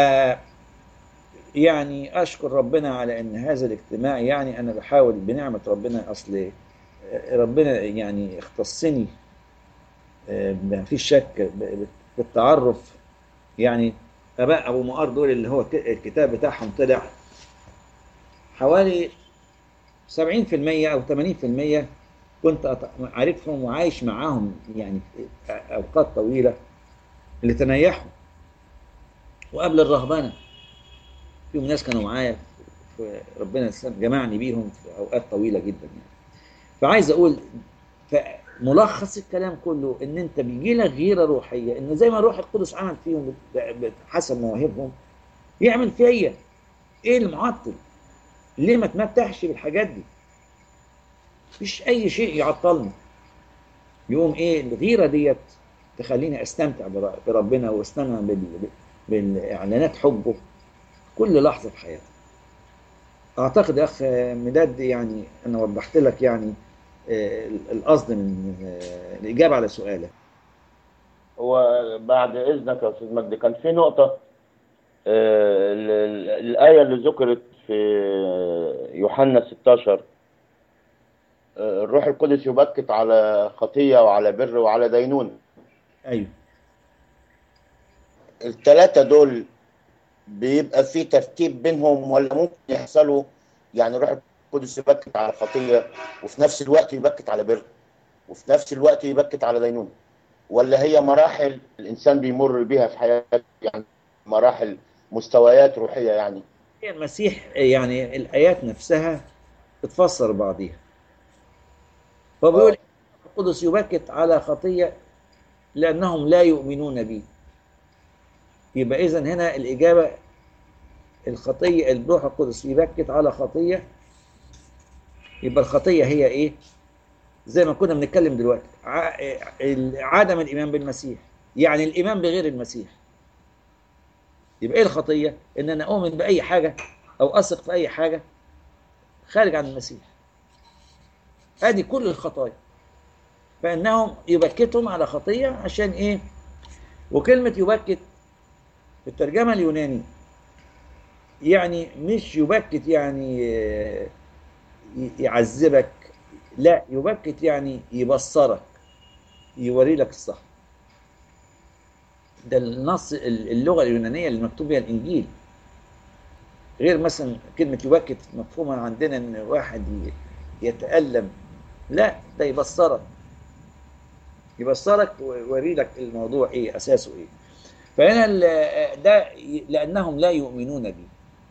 Speaker 1: يعني اشكر ربنا على ان هذا الاجتماع يعني انا بحاول بنعمه ربنا اصل ربنا يعني اختصني ما فيش شك بالتعرف يعني اباء ابو مقار دول اللي هو الكتاب بتاعهم طلع حوالي 70% او 80% كنت عارفهم وعايش معاهم يعني اوقات طويله اللي تنيحوا وقبل الرهبنه فيهم ناس كانوا معايا في ربنا جمعني بيهم في اوقات طويله جدا يعني فعايز اقول ملخص الكلام كله ان انت بيجي لك غيره روحيه ان زي ما الروح القدس عمل فيهم حسب مواهبهم يعمل فيا ايه المعطل ليه ما تمتعش بالحاجات دي مفيش اي شيء يعطلني يقوم ايه الغيره ديت تخليني استمتع بربنا واستمتع بالاعلانات حبه كل لحظه في حياتي اعتقد يا اخ مداد يعني انا وضحت لك يعني القصد من الاجابه على سؤالك
Speaker 2: هو بعد اذنك يا استاذ مجدي كان في نقطه الايه اللي ذكرت في يوحنا 16 الروح القدس يبكت على خطيه وعلى بر وعلى دينونه
Speaker 1: ايوه
Speaker 2: الثلاثه دول بيبقى في ترتيب بينهم ولا ممكن يحصلوا يعني روح القدس يبكت على خطيه وفي نفس الوقت يبكت على بر وفي نفس الوقت يبكت على دينونه ولا هي مراحل الانسان بيمر بيها في حياته يعني مراحل مستويات روحيه يعني
Speaker 1: المسيح يعني الايات نفسها بتفسر بعضيها فبيقول القدس يبكت على خطيه لانهم لا يؤمنون بي يبقى اذا هنا الاجابه الخطيه الروح القدس يبكت على خطيه يبقى الخطيه هي ايه زي ما كنا بنتكلم دلوقتي عدم الايمان بالمسيح يعني الايمان بغير المسيح يبقى ايه الخطيه ان انا اؤمن باي حاجه او اثق في اي حاجه خارج عن المسيح ادي كل الخطايا فانهم يبكتهم على خطيه عشان ايه وكلمه يبكت في الترجمه اليوناني يعني مش يبكت يعني يعذبك لا يبكت يعني يبصرك يوري لك الصح ده النص اللغه اليونانيه اللي مكتوب بها الانجيل غير مثلا كلمه يبكت مفهومه عندنا ان واحد يتالم لا ده يبصرك يبصرك ويوري لك الموضوع ايه اساسه ايه فهنا ده لانهم لا يؤمنون به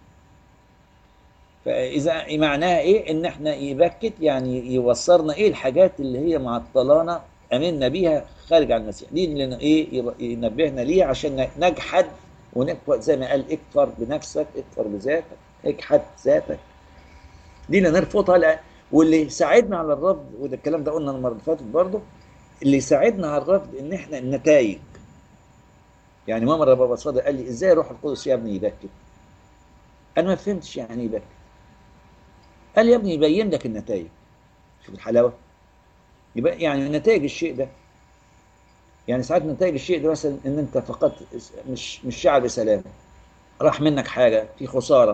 Speaker 1: فاذا معناها ايه ان احنا يبكت يعني يوصلنا ايه الحاجات اللي هي معطلانا امنا بيها خارج عن المسيح دي اللي ايه ينبهنا ليه عشان نجحد ونكفر زي ما قال اكفر بنفسك اكفر بذاتك اجحد ذاتك دي اللي نرفضها لأ واللي يساعدنا على الرفض وده الكلام ده قلنا المره اللي فاتت برضه اللي يساعدنا على الرفض ان احنا النتائج يعني مره بابا صادق قال لي ازاي روح القدس يا ابني يبكت انا ما فهمتش يعني يبكت قال يا ابني يبين لك النتائج شوف الحلاوه يبقى يعني نتائج الشيء ده يعني ساعات نتائج الشيء ده مثلا ان انت فقدت مش مش شعر بسلام راح منك حاجه في خساره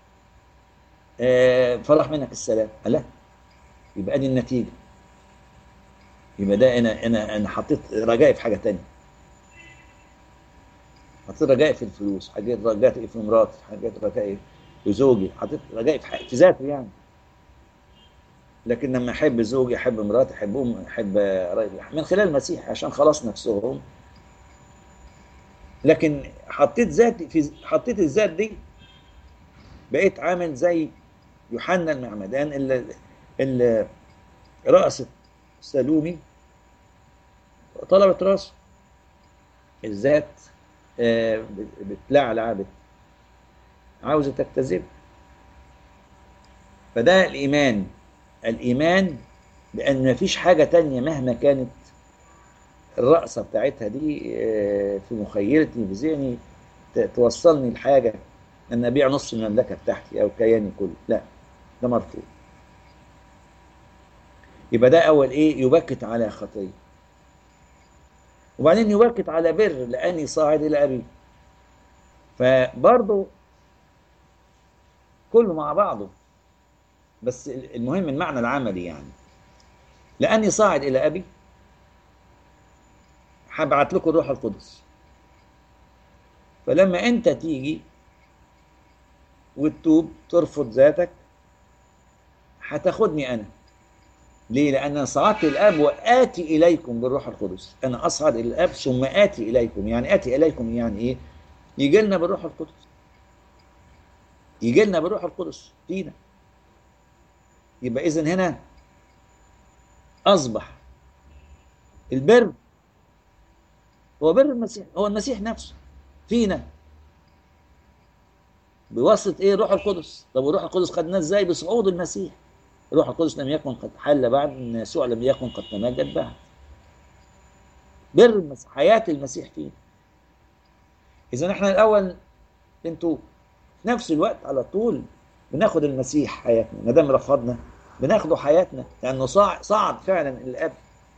Speaker 1: آه فراح منك السلام لا يبقى دي النتيجه يبقى ده انا انا انا حطيت رجائي في حاجه تانية حطيت رجائي في الفلوس حطيت رجائي في مراتي حطيت رجائي في زوجي حطيت رجائي في, في ذاتي يعني لكن لما احب زوجي احب مراتي احبهم احب من خلال المسيح عشان خلاص نفسهم لكن حطيت ذاتي في حطيت الذات دي بقيت عامل زي يوحنا المعمدان اللي اللي رأست سلومي طلبت راسه الذات بتلعلع بت عاوزة تجتذب فده الإيمان الإيمان بأن مفيش حاجة تانية مهما كانت الرأسة بتاعتها دي في مخيلتي في ذهني توصلني لحاجة أن أبيع نص المملكة بتاعتي أو كياني كله لا ده مرفوض يبقى ده أول إيه يبكت على خطية وبعدين يبكت على بر لأني صاعد إلى أبي فبرضه كله مع بعضه بس المهم المعنى العملي يعني لأني صاعد إلى أبي هبعت لكم الروح القدس فلما أنت تيجي وتتوب ترفض ذاتك هتاخدني أنا ليه؟ لأن أنا صعدت الآب وآتي إليكم بالروح القدس أنا أصعد إلى الآب ثم آتي إليكم يعني آتي إليكم يعني إيه؟ يجي لنا بالروح القدس يجي لنا بالروح القدس فينا يبقى إذن هنا أصبح البر هو بر المسيح هو المسيح نفسه فينا بواسطة إيه روح القدس طب والروح القدس خدناه إزاي بصعود المسيح روح القدس لم يكن قد حل بعد ان يسوع لم يكن قد تمجد بعد بر المسيح حياة المسيح فينا إذا احنا الأول انتوا في نفس الوقت على طول بناخد المسيح حياتنا ما دام رفضنا بناخده حياتنا لأنه صعد صعد فعلا الأب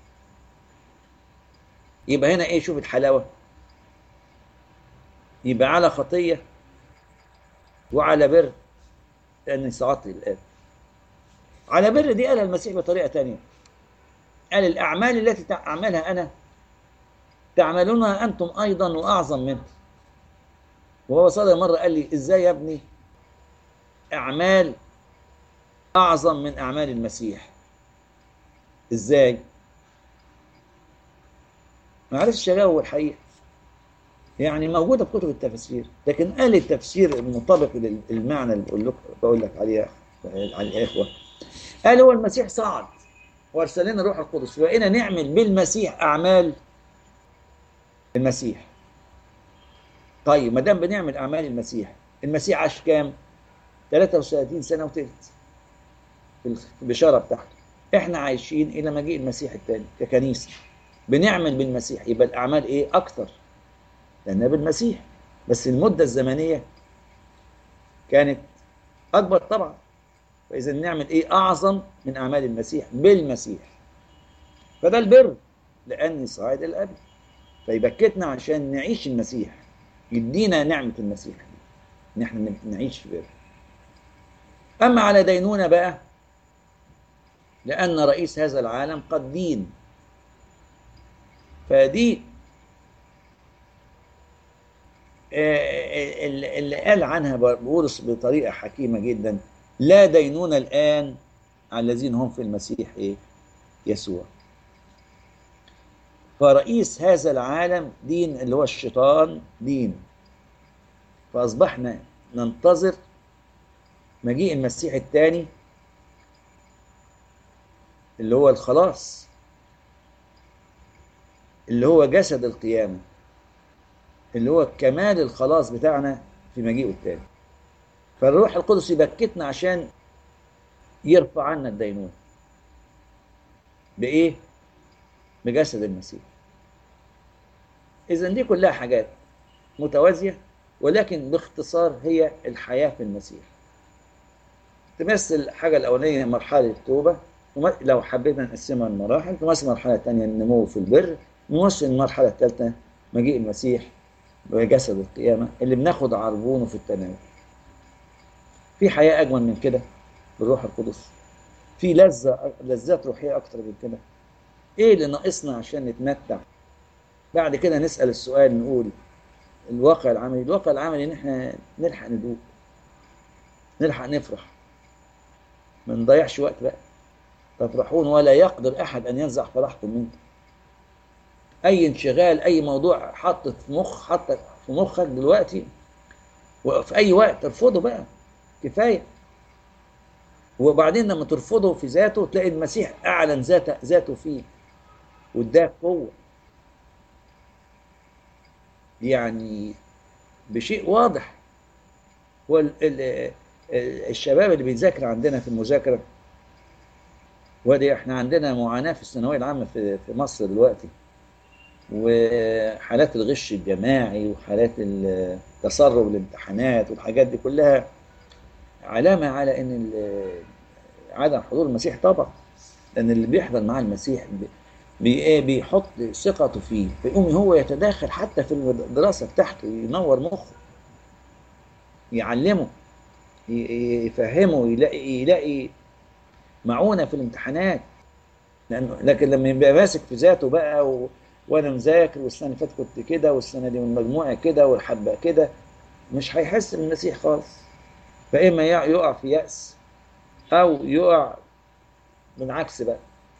Speaker 1: يبقى هنا إيه شوف الحلاوة يبقى على خطية وعلى بر لأني صعدت للآب على بر دي قالها المسيح بطريقة تانية قال الأعمال التي أعملها أنا تعملونها أنتم أيضا وأعظم منه وهو صلى مرة قال لي إزاي يا ابني أعمال أعظم من أعمال المسيح إزاي ما عرفش أجاوب الحقيقة يعني موجودة في كتب التفسير لكن قال التفسير المطابق للمعنى اللي بقول لك بقول لك عليه على الإخوة قال هو المسيح صعد وارسل لنا الروح القدس وبقينا نعمل بالمسيح اعمال المسيح طيب ما دام بنعمل اعمال المسيح المسيح عاش كام 33 سنه وثلث في البشاره بتاعته احنا عايشين الى مجيء المسيح الثاني ككنيسه بنعمل بالمسيح يبقى الاعمال ايه اكثر لانها بالمسيح بس المده الزمنيه كانت اكبر طبعا فإذا نعمل إيه أعظم من أعمال المسيح بالمسيح فده البر لأني صاعد الأب فيبكتنا عشان نعيش المسيح يدينا نعمة المسيح إن إحنا نعيش في بر أما على دينونة بقى لأن رئيس هذا العالم قد دين فدي اللي قال عنها بولس بطريقة حكيمة جدا لا دينون الآن على الذين هم في المسيح إيه؟ يسوع فرئيس هذا العالم دين اللي هو الشيطان دين فأصبحنا ننتظر مجيء المسيح الثاني اللي هو الخلاص اللي هو جسد القيامة اللي هو كمال الخلاص بتاعنا في مجيئه الثاني فالروح القدس يبكتنا عشان يرفع عنا الدينونة بإيه؟ بجسد المسيح إذا دي كلها حاجات متوازية ولكن باختصار هي الحياة في المسيح تمثل الحاجة الأولانية مرحلة التوبة لو حبينا نقسمها لمراحل تمثل المرحلة الثانية النمو في البر تمثل المرحلة الثالثة مجيء المسيح بجسد القيامة اللي بناخد عربونه في التناول في حياة أجمل من كده بالروح القدس في لذة لذات روحية أكتر من كده إيه اللي ناقصنا عشان نتمتع بعد كده نسأل السؤال نقول الواقع العملي الواقع العملي إن إحنا نلحق ندوق نلحق نفرح ما نضيعش وقت بقى تفرحون ولا يقدر أحد أن ينزع فرحكم منكم أي انشغال أي موضوع حطت في مخ حطت في مخك دلوقتي وفي أي وقت ترفضه بقى كفايه وبعدين لما ترفضه في ذاته تلاقي المسيح اعلن ذاته ذاته فيه واداك قوه يعني بشيء واضح هو ال ال الشباب اللي بيذاكر عندنا في المذاكره ودي احنا عندنا معاناه في الثانويه العامه في في مصر دلوقتي وحالات الغش الجماعي وحالات تسرب الامتحانات والحاجات دي كلها علامة على ان عدم حضور المسيح طبعا لان اللي بيحضر مع المسيح بي بيحط ثقته فيه فيقوم هو يتداخل حتى في الدراسة بتاعته ينور مخه يعلمه يفهمه يلاقي يلاقي معونة في الامتحانات لأنه لكن لما يبقى ماسك في ذاته بقى و... وانا مذاكر والسنه اللي فاتت كنت كده والسنه دي والمجموعه كده والحبه كده مش هيحس بالمسيح خالص فاما يقع في يأس او يقع بالعكس بقى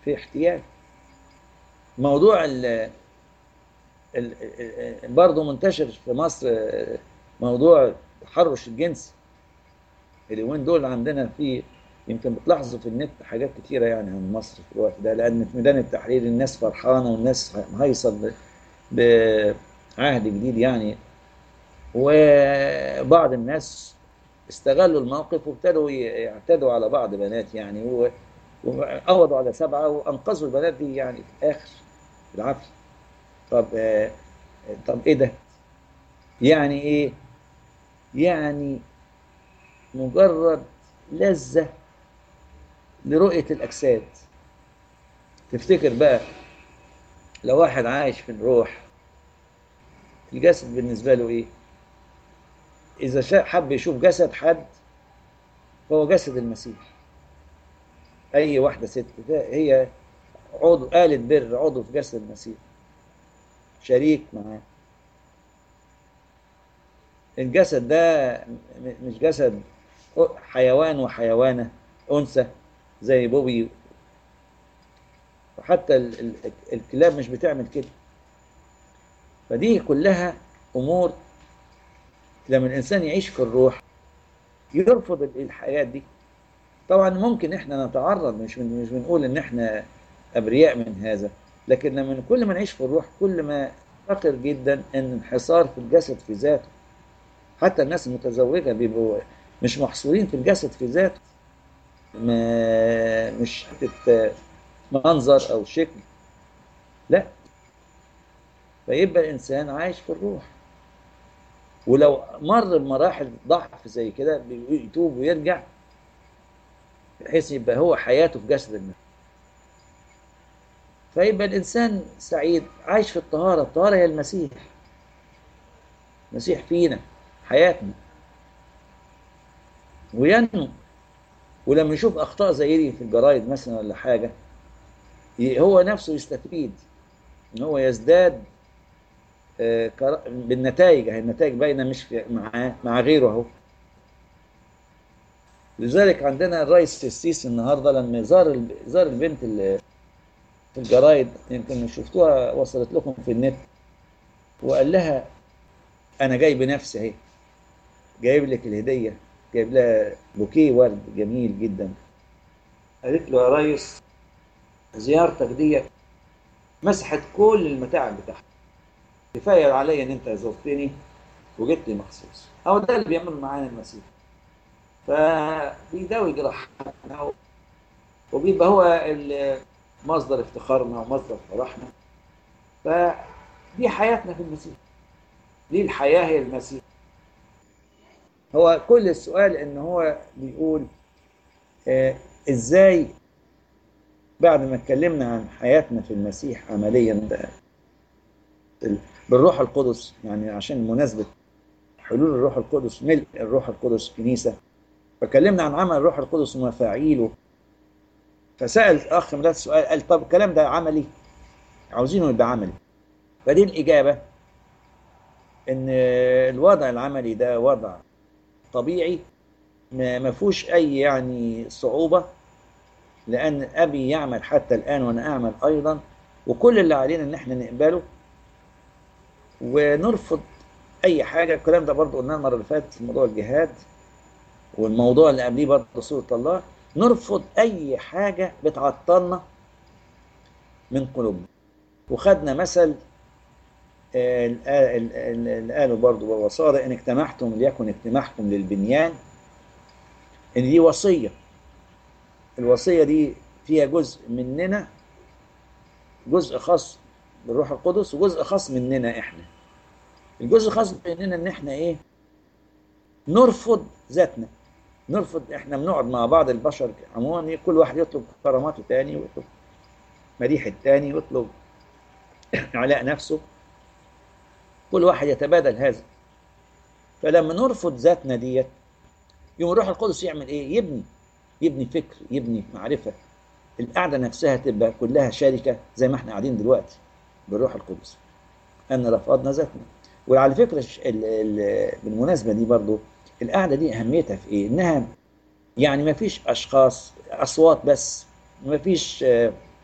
Speaker 1: في احتياج موضوع ال ال- ال- برضه منتشر في مصر آه، موضوع التحرش الجنسي اليومين دول عندنا في يمكن بتلاحظوا في النت حاجات كتيرة يعني عن مصر في الوقت ده لأن في ميدان التحرير الناس فرحانة والناس مهيصة ب- بعهد جديد يعني وبعض الناس استغلوا الموقف وابتدوا ي- يعتدوا على بعض بنات يعني و- وقبضوا على سبعة وأنقذوا البنات دي يعني في الآخر بالعافية طب آه، طب إيه ده؟ يعني إيه؟ يعني مجرد لذة لرؤية الأجساد تفتكر بقى لو واحد عايش في الروح الجسد بالنسبة له إيه؟ إذا شا- حب يشوف جسد حد فهو جسد المسيح أي واحدة ست ده هي عضو آلة بر عضو في جسد المسيح شريك معاه الجسد ده م- مش جسد حيوان وحيوانة أنثى زي بوبي وحتى ال- ال- الكلاب مش بتعمل كده فدي كلها أمور لما الإنسان يعيش في الروح يرفض ال- الحياة دي طبعا ممكن احنا نتعرض مش من مش بنقول ان احنا ابرياء من هذا لكن لما كل ما نعيش في الروح كل ما فقر جدا ان انحصار في الجسد في ذاته حتى الناس المتزوجة بيبقوا مش محصورين في الجسد في ذاته ما مش حتة منظر او شكل لا فيبقى الانسان عايش في الروح ولو مر بمراحل ضعف زي كده بيتوب ويرجع بحيث يبقى هو حياته في جسد المسيح فيبقى الإنسان سعيد عايش في الطهارة الطهارة هي المسيح المسيح فينا حياتنا وينمو ولما يشوف أخطاء زي دي في الجرايد مثلا ولا حاجة ي- هو نفسه يستفيد إن هو يزداد آه، كرا- بالنتائج هي النتائج باينة مش في معاه مع غيره أهو لذلك عندنا الرئيس السيسي النهارده لما زار ال- زار البنت اللي في الجرايد يمكن شفتوها وصلت لكم في النت وقال لها انا جاي بنفسي اهي جايب لك الهديه جايب لها بوكيه ورد جميل جدا قالت له يا ريس زيارتك دي مسحت كل المتاعب بتاعتي كفايه عليا ان انت زرتني وجيت لي مخصوص او ده اللي بيعمله معانا المسيح فبيداوي جراحنا وبيبقى هو ال- مصدر افتخارنا ومصدر فرحنا فدي حياتنا في المسيح دي الحياة هي المسيح هو كل السؤال ان هو بيقول آه ازاي بعد ما اتكلمنا عن حياتنا في المسيح عمليا بقى ال- بالروح القدس يعني عشان مناسبة حلول الروح القدس ملء الروح القدس كنيسة فكلمنا عن عمل الروح القدس ومفاعيله فسأل أخ مدات سؤال قال طب الكلام ده عملي عاوزينه يبقى عملي فدي الإجابة إن الوضع العملي ده وضع طبيعي ما ما فيهوش أي يعني صعوبة لأن أبي يعمل حتى الآن وأنا أعمل أيضا وكل اللي علينا إن إحنا نقبله ونرفض أي حاجة الكلام ده برضه قلناه المرة اللي فاتت في موضوع الجهاد والموضوع اللي قبليه برضه سورة الله نرفض أي حاجة بتعطلنا من قلوبنا وخدنا مثل آه، ال- ال- ال- اللي قالوا برضه وصار إن اجتمعتم ليكن اجتماعكم للبنيان إن دي وصية الوصية دي فيها جزء مننا جزء خاص بالروح القدس وجزء خاص مننا إحنا الجزء الخاص مننا إن إحنا إيه نرفض ذاتنا نرفض احنا بنقعد مع بعض البشر عموما كل واحد يطلب كراماته تاني ويطلب مديح التاني ويطلب علاء نفسه كل واحد يتبادل هذا فلما نرفض ذاتنا ديت يوم الروح القدس يعمل ايه يبني يبني فكر يبني معرفة القعدة نفسها تبقى كلها شركة زي ما احنا قاعدين دلوقتي بالروح القدس أن رفضنا ذاتنا وعلى فكرة الش- ال- ال- بالمناسبة دي برضو القعدة دي أهميتها في إيه؟ إنها يعني ما فيش أشخاص أصوات بس ما فيش آه،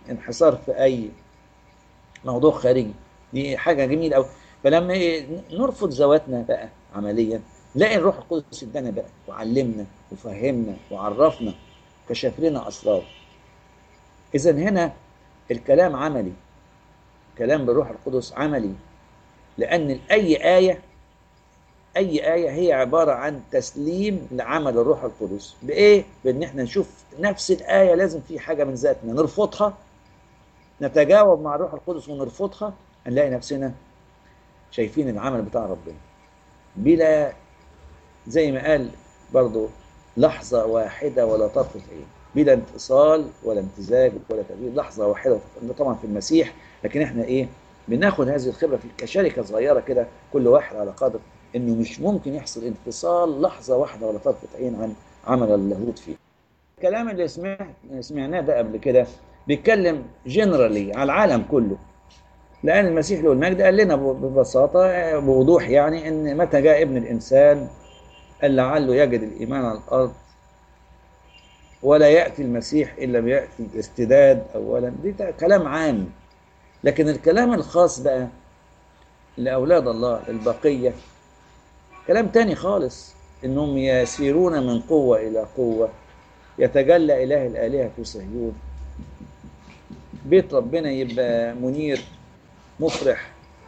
Speaker 1: انحصار في اي موضوع خارجي دي حاجه جميله قوي فلما إيه نرفض ذواتنا بقى عمليا نلاقي الروح القدس ادانا بقى وعلمنا وفهمنا وعرفنا كشف لنا اسرار اذا هنا الكلام عملي كلام بالروح القدس عملي لان اي ايه اي ايه هي عباره عن تسليم لعمل الروح القدس بايه بان احنا نشوف نفس الايه لازم في حاجه من ذاتنا نرفضها نتجاوب مع الروح القدس ونرفضها هنلاقي نفسنا شايفين العمل بتاع ربنا بلا زي ما قال برضو لحظة واحدة ولا طرفة عين بلا انفصال ولا امتزاج ولا تغيير لحظة واحدة ده طبعا في المسيح لكن احنا ايه بناخد هذه الخبرة في كشركة صغيرة كده كل واحد على قدر انه مش ممكن يحصل انفصال لحظة واحدة ولا طرفة عين عن عمل اللاهوت فيه الكلام اللي سمعت سمعناه ده قبل كده بيتكلم جنرالي على العالم كله لأن المسيح له المجد قال لنا ببساطة بوضوح يعني إن متى جاء ابن الإنسان قال لعله يجد الإيمان على الأرض ولا يأتي المسيح إلا بيأتي الاستداد أولا دي كلام عام لكن الكلام الخاص بقى لأولاد الله البقية كلام تاني خالص إنهم يسيرون من قوة إلى قوة يتجلى إله الآلهة في صهيون بيت ربنا يبقى منير مفرح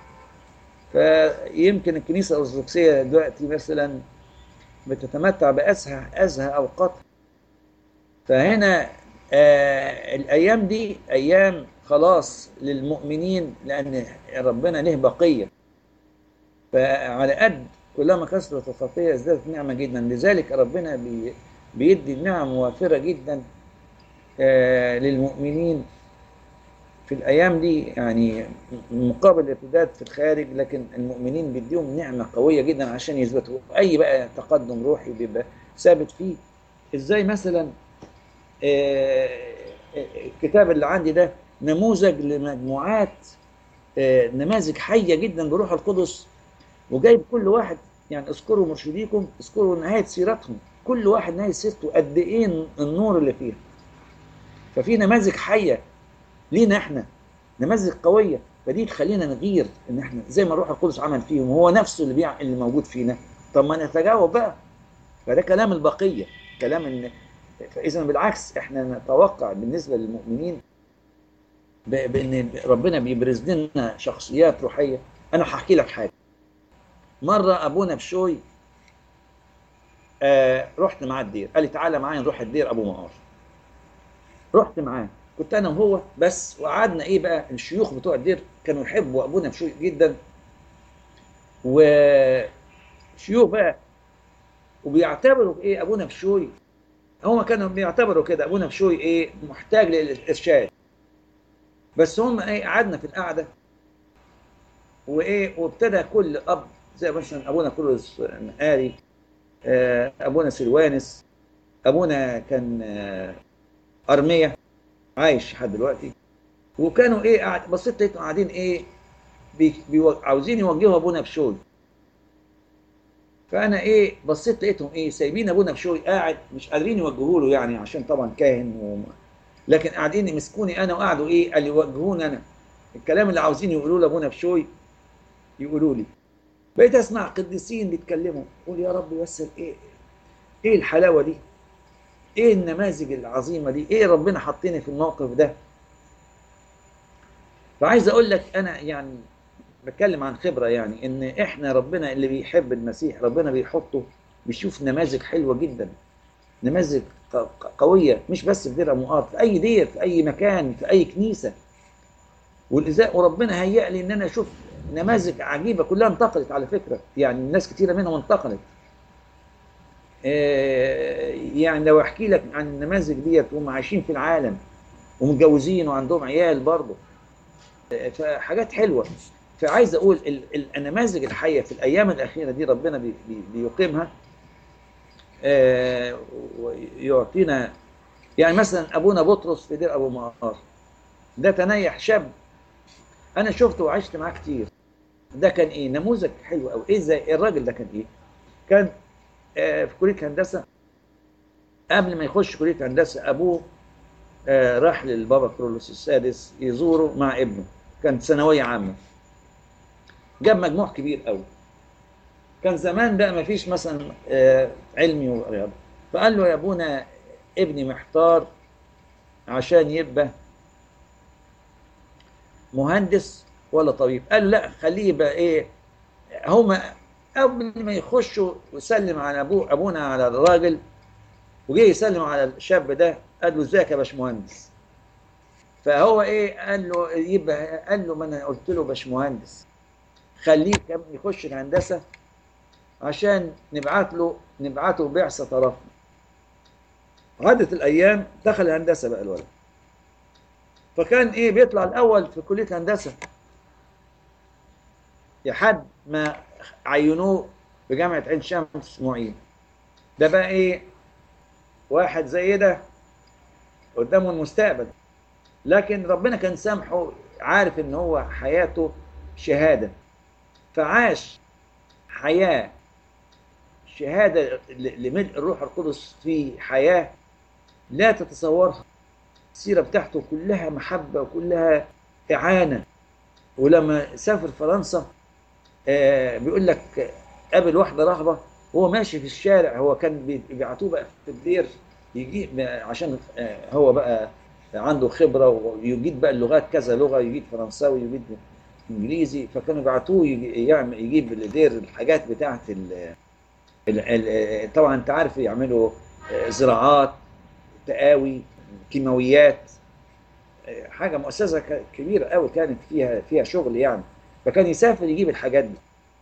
Speaker 1: فيمكن الكنيسة الأرثوذكسية دلوقتي مثلا بتتمتع بأزهى أزهى أوقاتها فهنا آه الأيام دي أيام خلاص للمؤمنين لأن ربنا له بقية فعلى قد كلما كثرت الخطية ازدادت نعمة جدا لذلك ربنا بي بيدي نعم وافرة جدا آه للمؤمنين في الايام دي يعني مقابل الارتداد في الخارج لكن المؤمنين بيديهم نعمه قويه جدا عشان يثبتوا اي بقى تقدم روحي بيبقى ثابت فيه ازاي مثلا الكتاب اللي عندي ده نموذج لمجموعات نماذج حيه جدا بروح القدس وجايب كل واحد يعني اذكروا مرشديكم اذكروا نهايه سيرتهم كل واحد نهايه سيرته قد ايه النور اللي فيها ففي نماذج حيه لينا احنا نماذج قويه فدي تخلينا نغير ان احنا زي ما الروح القدس عمل فيهم هو نفسه اللي بيع اللي موجود فينا طب ما نتجاوب بقى فده كلام البقيه كلام ان فاذا بالعكس احنا نتوقع بالنسبه للمؤمنين بان ربنا بيبرز لنا شخصيات روحيه انا هحكي لك حاجه مره ابونا بشوي آه رحت معاه الدير قال لي تعالى معايا نروح الدير ابو مقار رحت معاه كنت انا وهو بس وقعدنا ايه بقى الشيوخ بتوع الدير كانوا يحبوا ابونا بشوي جدا وشيوخ بقى وبيعتبروا ايه ابونا بشوي هم كانوا بيعتبروا كده ابونا بشوي ايه محتاج للارشاد بس هم ايه قعدنا في القعده وايه وابتدى كل اب زي مثلا ابونا كرولوس مقاري ابونا سلوانس ابونا كان ارميه عايش لحد دلوقتي وكانوا ايه قاعد بصيت لقيتهم قاعدين ايه بي بي عاوزين يوجهوا ابونا بشوي فانا ايه بصيت لقيتهم ايه سايبين ابونا بشوي قاعد مش قادرين يوجهوا له يعني عشان طبعا كاهن و... لكن قاعدين يمسكوني انا وقعدوا ايه قال يوجهوني انا الكلام اللي عاوزين يقولوه لابونا بشوي يقولوا لي بقيت اسمع قديسين بيتكلموا اقول يا رب يسر ايه ايه الحلاوه دي ايه النماذج العظيمه دي ايه ربنا حطيني في الموقف ده فعايز اقول لك انا يعني بتكلم عن خبره يعني ان احنا ربنا اللي بيحب المسيح ربنا بيحطه بيشوف نماذج حلوه جدا نماذج قويه مش بس في دير اموات في اي دير في اي مكان في اي كنيسه والازاء وربنا هيأ لي ان انا اشوف نماذج عجيبه كلها انتقلت على فكره يعني ناس كتيره منهم انتقلت يعني لو احكي لك عن النماذج ديت وهم عايشين في العالم ومتجوزين وعندهم عيال برضه فحاجات حلوه فعايز اقول النماذج الحيه في الايام الاخيره دي ربنا بي بي بيقيمها ويعطينا يعني مثلا ابونا بطرس في دير ابو مقار ده تنيح شاب انا شفته وعشت معاه كتير ده كان ايه نموذج حلو قوي ايه ازاي الراجل ده كان ايه كان في كليه هندسه قبل ما يخش كليه هندسه ابوه آه، راح للبابا كرولوس السادس يزوره مع ابنه كانت ثانويه عامه جاب مجموع كبير قوي كان زمان بقى ما فيش مثلا آه، علمي ورياضه فقال له يا ابونا ابني محتار عشان يبقى مهندس ولا طبيب قال لا خليه يبقى ايه هما قبل ما يخشوا ويسلم على ابوه ابونا على الراجل وجه يسلم على الشاب ده قال له ازيك يا باشمهندس فهو ايه قال له يبقى قال له ما انا قلت له باشمهندس خليه كم يخش الهندسه عشان نبعت له نبعته بعثه طرفنا عدت الايام دخل الهندسه بقى الولد فكان ايه بيطلع الاول في كليه الهندسه لحد ما عينوه بجامعه عين شمس معين ده بقى ايه واحد زي ده قدامه المستقبل لكن ربنا كان سامحه عارف ان هو حياته شهاده فعاش حياه شهاده ل- لملء الروح القدس في حياه لا تتصورها السيره بتاعته كلها محبه وكلها اعانه ولما سافر فرنسا آه، بيقول لك قابل واحده رهبه وهو ماشي في الشارع هو كان بي- بيبعتوه بقى في الدير يجيب عشان آه، هو بقى عنده خبره ويجيد بقى اللغات كذا لغه يجيد فرنساوي يجيد انجليزي فكانوا يبعتوه يجي- يعمل يجيب الدير الحاجات بتاعت ال ال- ال- طبعا انت عارف يعملوا آه، زراعات تقاوي كيماويات آه، حاجه مؤسسه ك- كبيره قوي كانت فيها فيها شغل يعني فكان يسافر يجيب الحاجات دي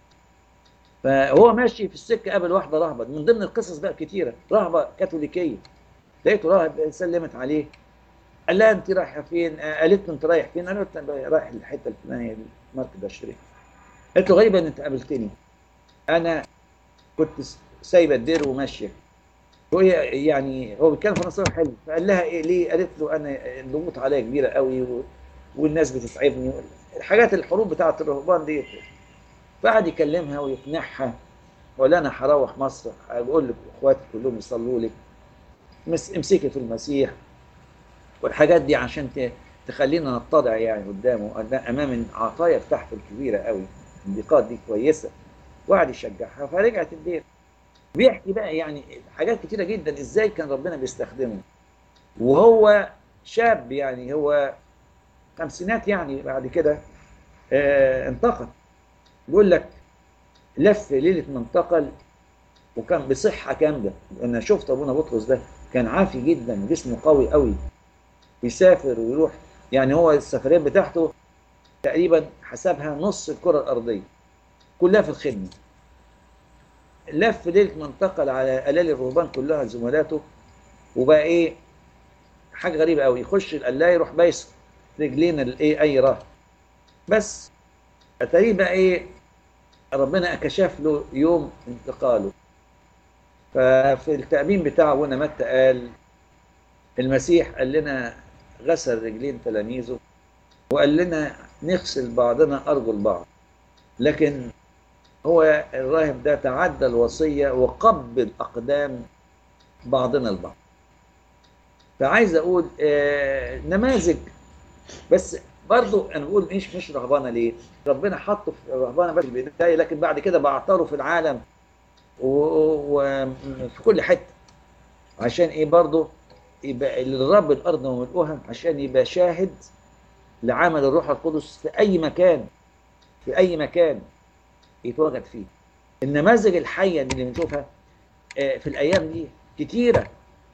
Speaker 1: فهو ماشي في السكه قابل واحده رهبه من ضمن القصص بقى كتيره رهبه كاثوليكيه لقيته راهب سلمت عليه قال لها انت رايحه فين؟ آه، قالت له انت رايح فين؟ انا قلت أنا رايح الحته الفلانيه دي مركز اشتري قالت له غريبه ان انت قابلتني انا كنت س- سايبه الدير وماشيه وهي يعني هو بيتكلم فرنساوي حلو فقال لها ايه ليه؟ قالت له انا الضغوط عليا كبيره قوي و... والناس بتتعبني الحاجات الحروب بتاعت الرهبان دي فقعد يكلمها ويقنعها ولا انا هروح مصر اقول لك اخواتي كلهم يصلوا لك مس- امسكي في المسيح والحاجات دي عشان ت- تخلينا نتضع يعني قدامه قدام- امام العطايا بتاعته الكبيره قوي الضيقات دي كويسه وقعد يشجعها فرجعت الدير بيحكي بقى يعني حاجات كتيره جدا ازاي كان ربنا بيستخدمه وهو شاب يعني هو خمسينات يعني بعد كده آه انتقل بيقول لك لف ليله ما انتقل وكان بصحه كامله انا شفت ابونا بطرس ده كان عافي جدا جسمه قوي قوي يسافر ويروح يعني هو السفريات بتاعته تقريبا حسبها نص الكره الارضيه كلها في الخدمه لف ليله ما انتقل على الالي الرهبان كلها زملاته وبقى ايه حاجه غريبه قوي يخش القلايه يروح بايس رجلين الايه اي راهب بس اتاريه بقى ايه ربنا كشف له يوم انتقاله ففي التأمين بتاعه ابونا متى قال المسيح قال لنا غسل رجلين تلاميذه وقال لنا نغسل بعضنا أرجل بعض لكن هو الراهب ده تعدى الوصية وقبل أقدام بعضنا البعض فعايز أقول آه نماذج بس برضو أنا بقول مش مش رهبانة ليه؟ ربنا حطه في رهبانة بس في البداية لكن بعد كده بعتره في العالم وفي كل حته عشان ايه برضه يبقى للرب الارض وملؤها عشان يبقى شاهد لعمل الروح القدس في اي مكان في اي مكان يتواجد فيه النماذج الحيه دي اللي بنشوفها آه، في الايام دي كتيره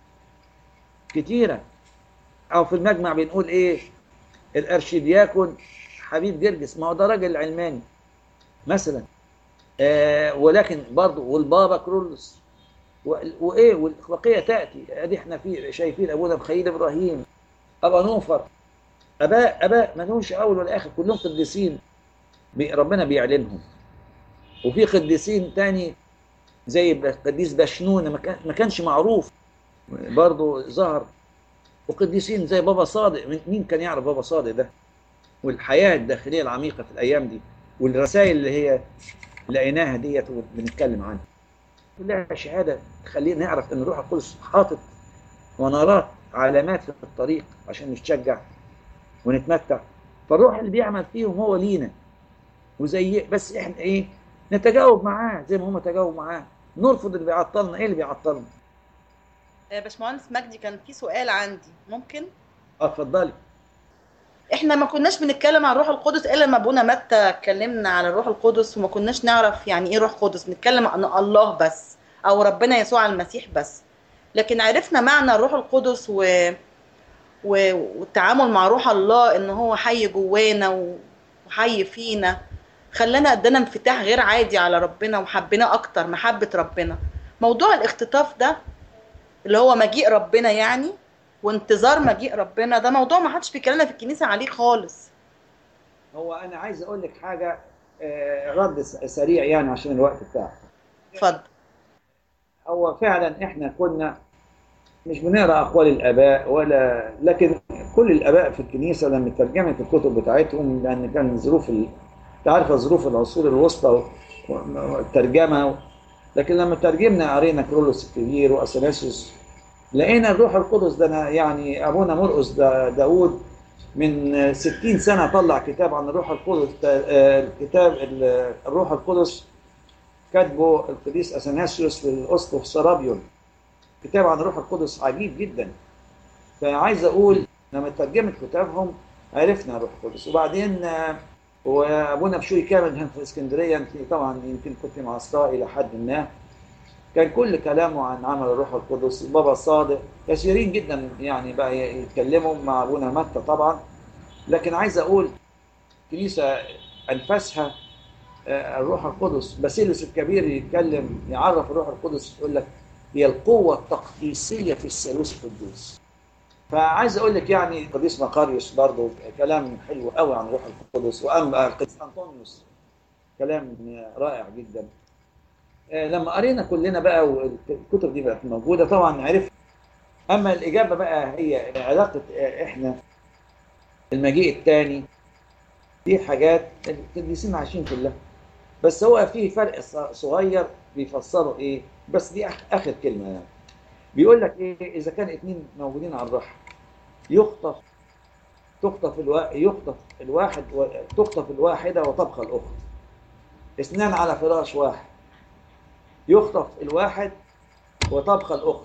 Speaker 1: كتيره او في المجمع بنقول ايه الارشيدياكون حبيب جرجس ما هو ده راجل علماني مثلا آه ولكن برضه والبابا كرولس و- وايه والاخلاقيه تاتي ادي احنا في شايفين ابونا مخيل ابراهيم ابا نوفر اباء اباء ما لهمش اول ولا اخر كلهم قديسين بي- ربنا بيعلنهم وفي قديسين تاني زي ب- قديس بشنونه ما كان- ما كانش معروف برضه ظهر وقديسين زي بابا صادق مين- مين كان يعرف بابا صادق ده والحياه الداخليه العميقه في الايام دي والرسائل اللي هي لقيناها ديت وبنتكلم عنها كلها شهاده تخلينا نعرف ان الروح القدس حاطط منارات علامات في الطريق عشان نتشجع ونتمتع فالروح اللي بيعمل فيهم هو لينا وزي بس احنا ايه نتجاوب معاه زي ما هم تجاوبوا معاه نرفض اللي بيعطلنا ايه اللي بيعطلنا
Speaker 3: آه، باشمهندس مجدي كان في سؤال عندي ممكن
Speaker 1: اه اتفضلي
Speaker 3: احنا ما كناش بنتكلم عن الروح القدس الا لما ابونا متى اتكلمنا على الروح القدس وما كناش نعرف يعني ايه روح قدس بنتكلم عن الله بس او ربنا يسوع المسيح بس لكن عرفنا معنى الروح القدس و... و... والتعامل مع روح الله ان هو حي جوانا و- وحي فينا خلانا ادانا انفتاح غير عادي على ربنا وحبينا اكتر محبة ربنا موضوع الاختطاف ده اللي هو مجيء ربنا يعني وانتظار مجيء ربنا ده موضوع ما حدش بيكلمنا في الكنيسة عليه خالص
Speaker 1: هو انا عايز اقول لك حاجه آه، رد س- سريع يعني عشان الوقت بتاعك
Speaker 3: اتفضل
Speaker 1: هو فعلا احنا كنا مش بنقرا اقوال الاباء ولا لكن كل الاباء في الكنيسه لما ترجمت الكتب بتاعتهم لان كان ظروف ال... تعرف ظروف العصور الوسطى و- والترجمه و... لكن لما ترجمنا قرينا كرولوس الكبير واثناسيوس لقينا الروح القدس ده أنا يعني ابونا مرقس دا داود من 60 سنه طلع كتاب عن الروح القدس آه، الكتاب ال- الروح القدس كاتبه القديس اثناسيوس للاسقف سرابيون كتاب عن الروح القدس عجيب جدا فعايز اقول لما ترجمت كتابهم عرفنا الروح القدس وبعدين آه، وابونا بشوي كامل هنا في اسكندريه انت طبعا يمكن كنت معصاه الى حد ما كان كل كلامه عن عمل الروح القدس بابا صادق كثيرين جدا يعني بقى يتكلموا مع ابونا متى طبعا لكن عايز اقول كنيسه انفاسها آه، الروح القدس باسيلوس الكبير يتكلم يعرف الروح القدس يقول لك هي القوه التقديسيه في الثالوث القدوس فعايز اقول لك يعني القديس مقاريوس برضه كلام حلو قوي عن الروح القدس واما القديس انطونيوس كلام رائع جدا آه، لما قرينا كلنا بقى والكتب دي بقت موجوده طبعا عرفت اما الاجابه بقى هي علاقه آه، احنا المجيء الثاني دي حاجات القديسين عايشين كلها بس هو في فرق ص- صغير بيفسروا ايه بس دي آخ- اخر كلمه يعني بيقول لك ايه اذا كان اتنين موجودين على الرحم يخطف تخطف الوا... يخطف الواحد و... تخطف الواحده وتبقى الاخت اثنان على فراش واحد يخطف الواحد وتبقى الاخت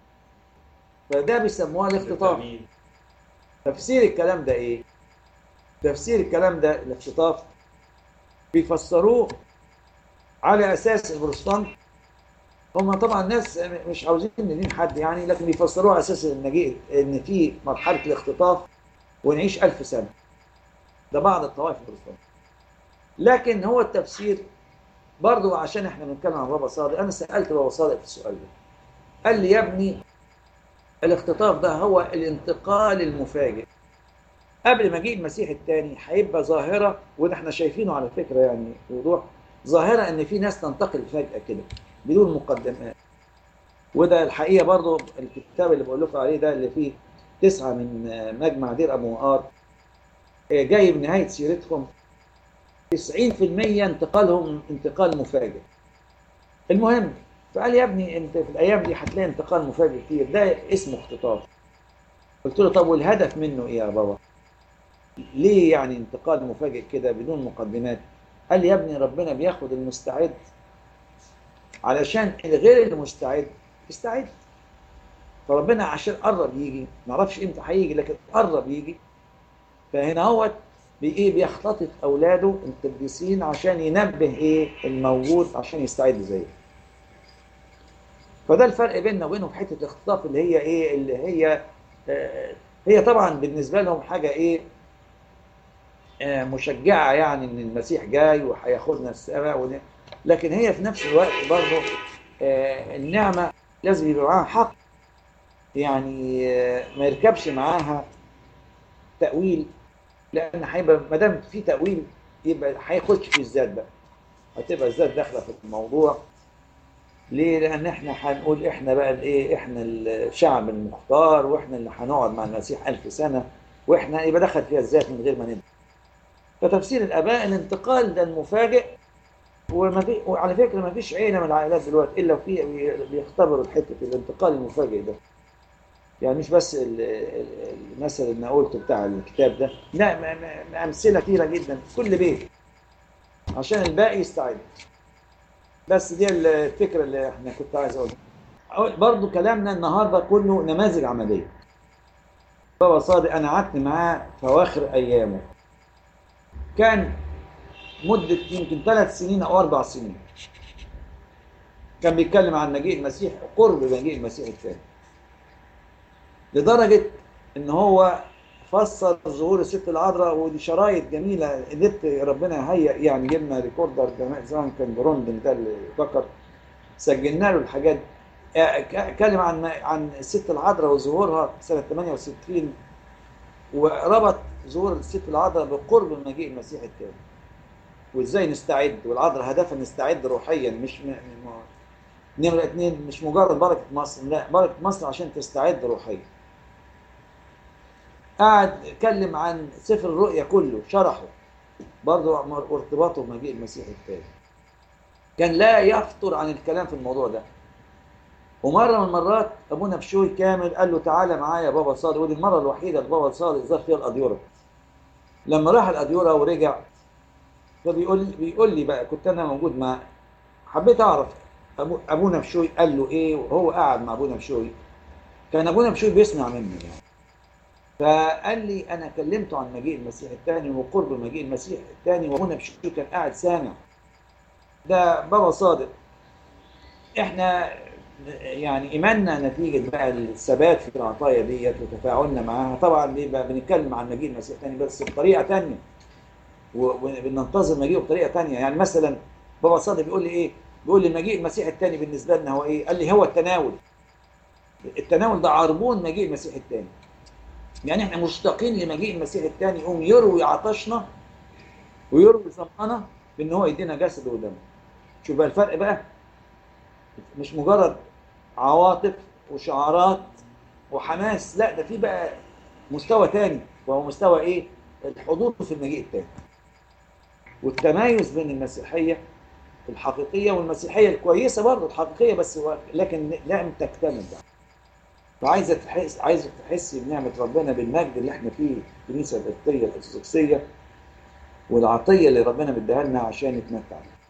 Speaker 1: فده بيسموها الاختطاف تفسير الكلام ده ايه تفسير الكلام ده الاختطاف بيفسروه على اساس البروتستانت هم طبعا ناس مش عاوزين ندين حد يعني لكن بيفسروه على اساس ان ان في مرحله الاختطاف ونعيش ألف سنه ده بعض الطوائف البروتستانت لكن هو التفسير برضو عشان احنا بنتكلم عن بابا صادق انا سالت بابا صادق في السؤال ده قال لي يا ابني الاختطاف ده هو الانتقال المفاجئ قبل مجيء المسيح الثاني هيبقى ظاهره وده احنا شايفينه على فكره يعني بوضوح ظاهره ان في ناس تنتقل فجاه كده بدون مقدمات وده الحقيقه برضو الكتاب اللي بقول لكم عليه ده اللي فيه تسعه من مجمع دير ابو مقار جاي بنهايه سيرتهم 90% انتقالهم انتقال مفاجئ المهم فقال يا ابني انت في الايام دي هتلاقي انتقال مفاجئ كتير ده اسمه اختطاف قلت له طب والهدف منه ايه يا بابا ليه يعني انتقال مفاجئ كده بدون مقدمات قال لي يا ابني ربنا بياخد المستعد علشان الغير المستعد يستعد فربنا عشان قرب يجي ما اعرفش امتى هيجي لكن قرب يجي فهنا هو بايه بيختطف اولاده القديسين عشان ينبه ايه الموجود عشان يستعد زيه فده الفرق بيننا وبينهم في حته الاختطاف اللي هي ايه اللي هي آه هي طبعا بالنسبه لهم حاجه ايه آه مشجعه يعني ان المسيح جاي وهياخدنا السماء ون... لكن هي في نفس الوقت برضه آه النعمه لازم يبقى معاها حق يعني ما يركبش معاها تأويل لأن هيبقى ما دام في تأويل يبقى هيخش في الذات بقى هتبقى الذات داخلة في الموضوع ليه؟ لأن احنا هنقول احنا بقى الايه؟ احنا الشعب المختار واحنا اللي هنقعد مع المسيح ألف سنة واحنا يبقى دخل فيها الذات من غير ما ندري. فتفسير الآباء الانتقال ده المفاجئ وما في وعلى فكرة ما فيش عيلة من العائلات دلوقتي إلا وفي بيختبروا حتة الانتقال المفاجئ ده. يعني مش بس ال- ال- المثل اللي أنا قلته بتاع الكتاب ده لا م- م- أمثلة كتيرة جدا في كل بيت عشان الباقي يستعد بس دي الفكرة اللي احنا كنت عايز اقولها أقول- برضو كلامنا النهارده كله نماذج عملية بابا صادق انا قعدت معاه في اواخر ايامه كان مدة يمكن ثلاث سنين او اربع سنين كان بيتكلم عن مجيء المسيح قرب مجيء المسيح الثاني لدرجة ان هو فسر ظهور الست العذراء ودي شرايط جميله قدرت ربنا هيئ يعني جبنا ريكوردر زمان زمان كان بروندن ده اللي ذكر سجلنا له الحاجات دي. آه، ك- اتكلم عن عن الست العذراء وظهورها سنه 68 وربط ظهور الست العذراء بقرب مجيء المسيح الثاني وازاي نستعد والعذراء هدفها نستعد روحيا مش م... م... نمرة اتنين مش مجرد بركة مصر لا بركة مصر عشان تستعد روحيا قعد اتكلم عن سفر الرؤيا كله شرحه برضه ارتباطه بمجيء المسيح الثاني كان لا يفطر عن الكلام في الموضوع ده ومره من المرات ابونا بشوي كامل قال له تعالى معايا يا بابا صادق ودي المره الوحيده اللي بابا صادق زار فيها الاديوره لما راح الاديوره ورجع فبيقول بيقول لي بقى كنت انا موجود معاه حبيت اعرف أبو ابونا بشوي قال له ايه وهو قاعد مع ابونا بشوي كان ابونا بشوي بيسمع مني يعني فقال لي انا كلمته عن مجيء المسيح الثاني وقرب مجيء المسيح الثاني وابونا بشوي كان قاعد سامع ده بابا صادق احنا يعني ايماننا نتيجه بقى الثبات في العطايا ديت وتفاعلنا معاها طبعا بيبقى بنتكلم عن مجيء المسيح الثاني بس بطريقه ثانيه وبننتظر مجيئه بطريقه ثانيه يعني مثلا بابا صادق بيقول لي ايه؟ بيقول لي مجيء المسيح الثاني بالنسبه لنا هو ايه؟ قال لي هو التناول التناول ده عربون مجيء المسيح الثاني يعني احنا مشتاقين لمجيء المسيح الثاني يقوم يروي عطشنا ويروي ظمأنا بان هو يدينا جسد ودم شوف بقى الفرق بقى مش مجرد عواطف وشعارات وحماس لا ده في بقى مستوى تاني وهو مستوى ايه الحضور في المجيء التاني والتمايز بين المسيحية الحقيقية والمسيحية الكويسة برضه الحقيقية بس هو لكن لم تكتمل بقى فعايزة تحس عايزة تحسي بنعمة ربنا بالمجد اللي احنا فيه الكنيسة القبطية الأرثوذكسية والعطية اللي ربنا مديها لنا عشان نتمتع بيها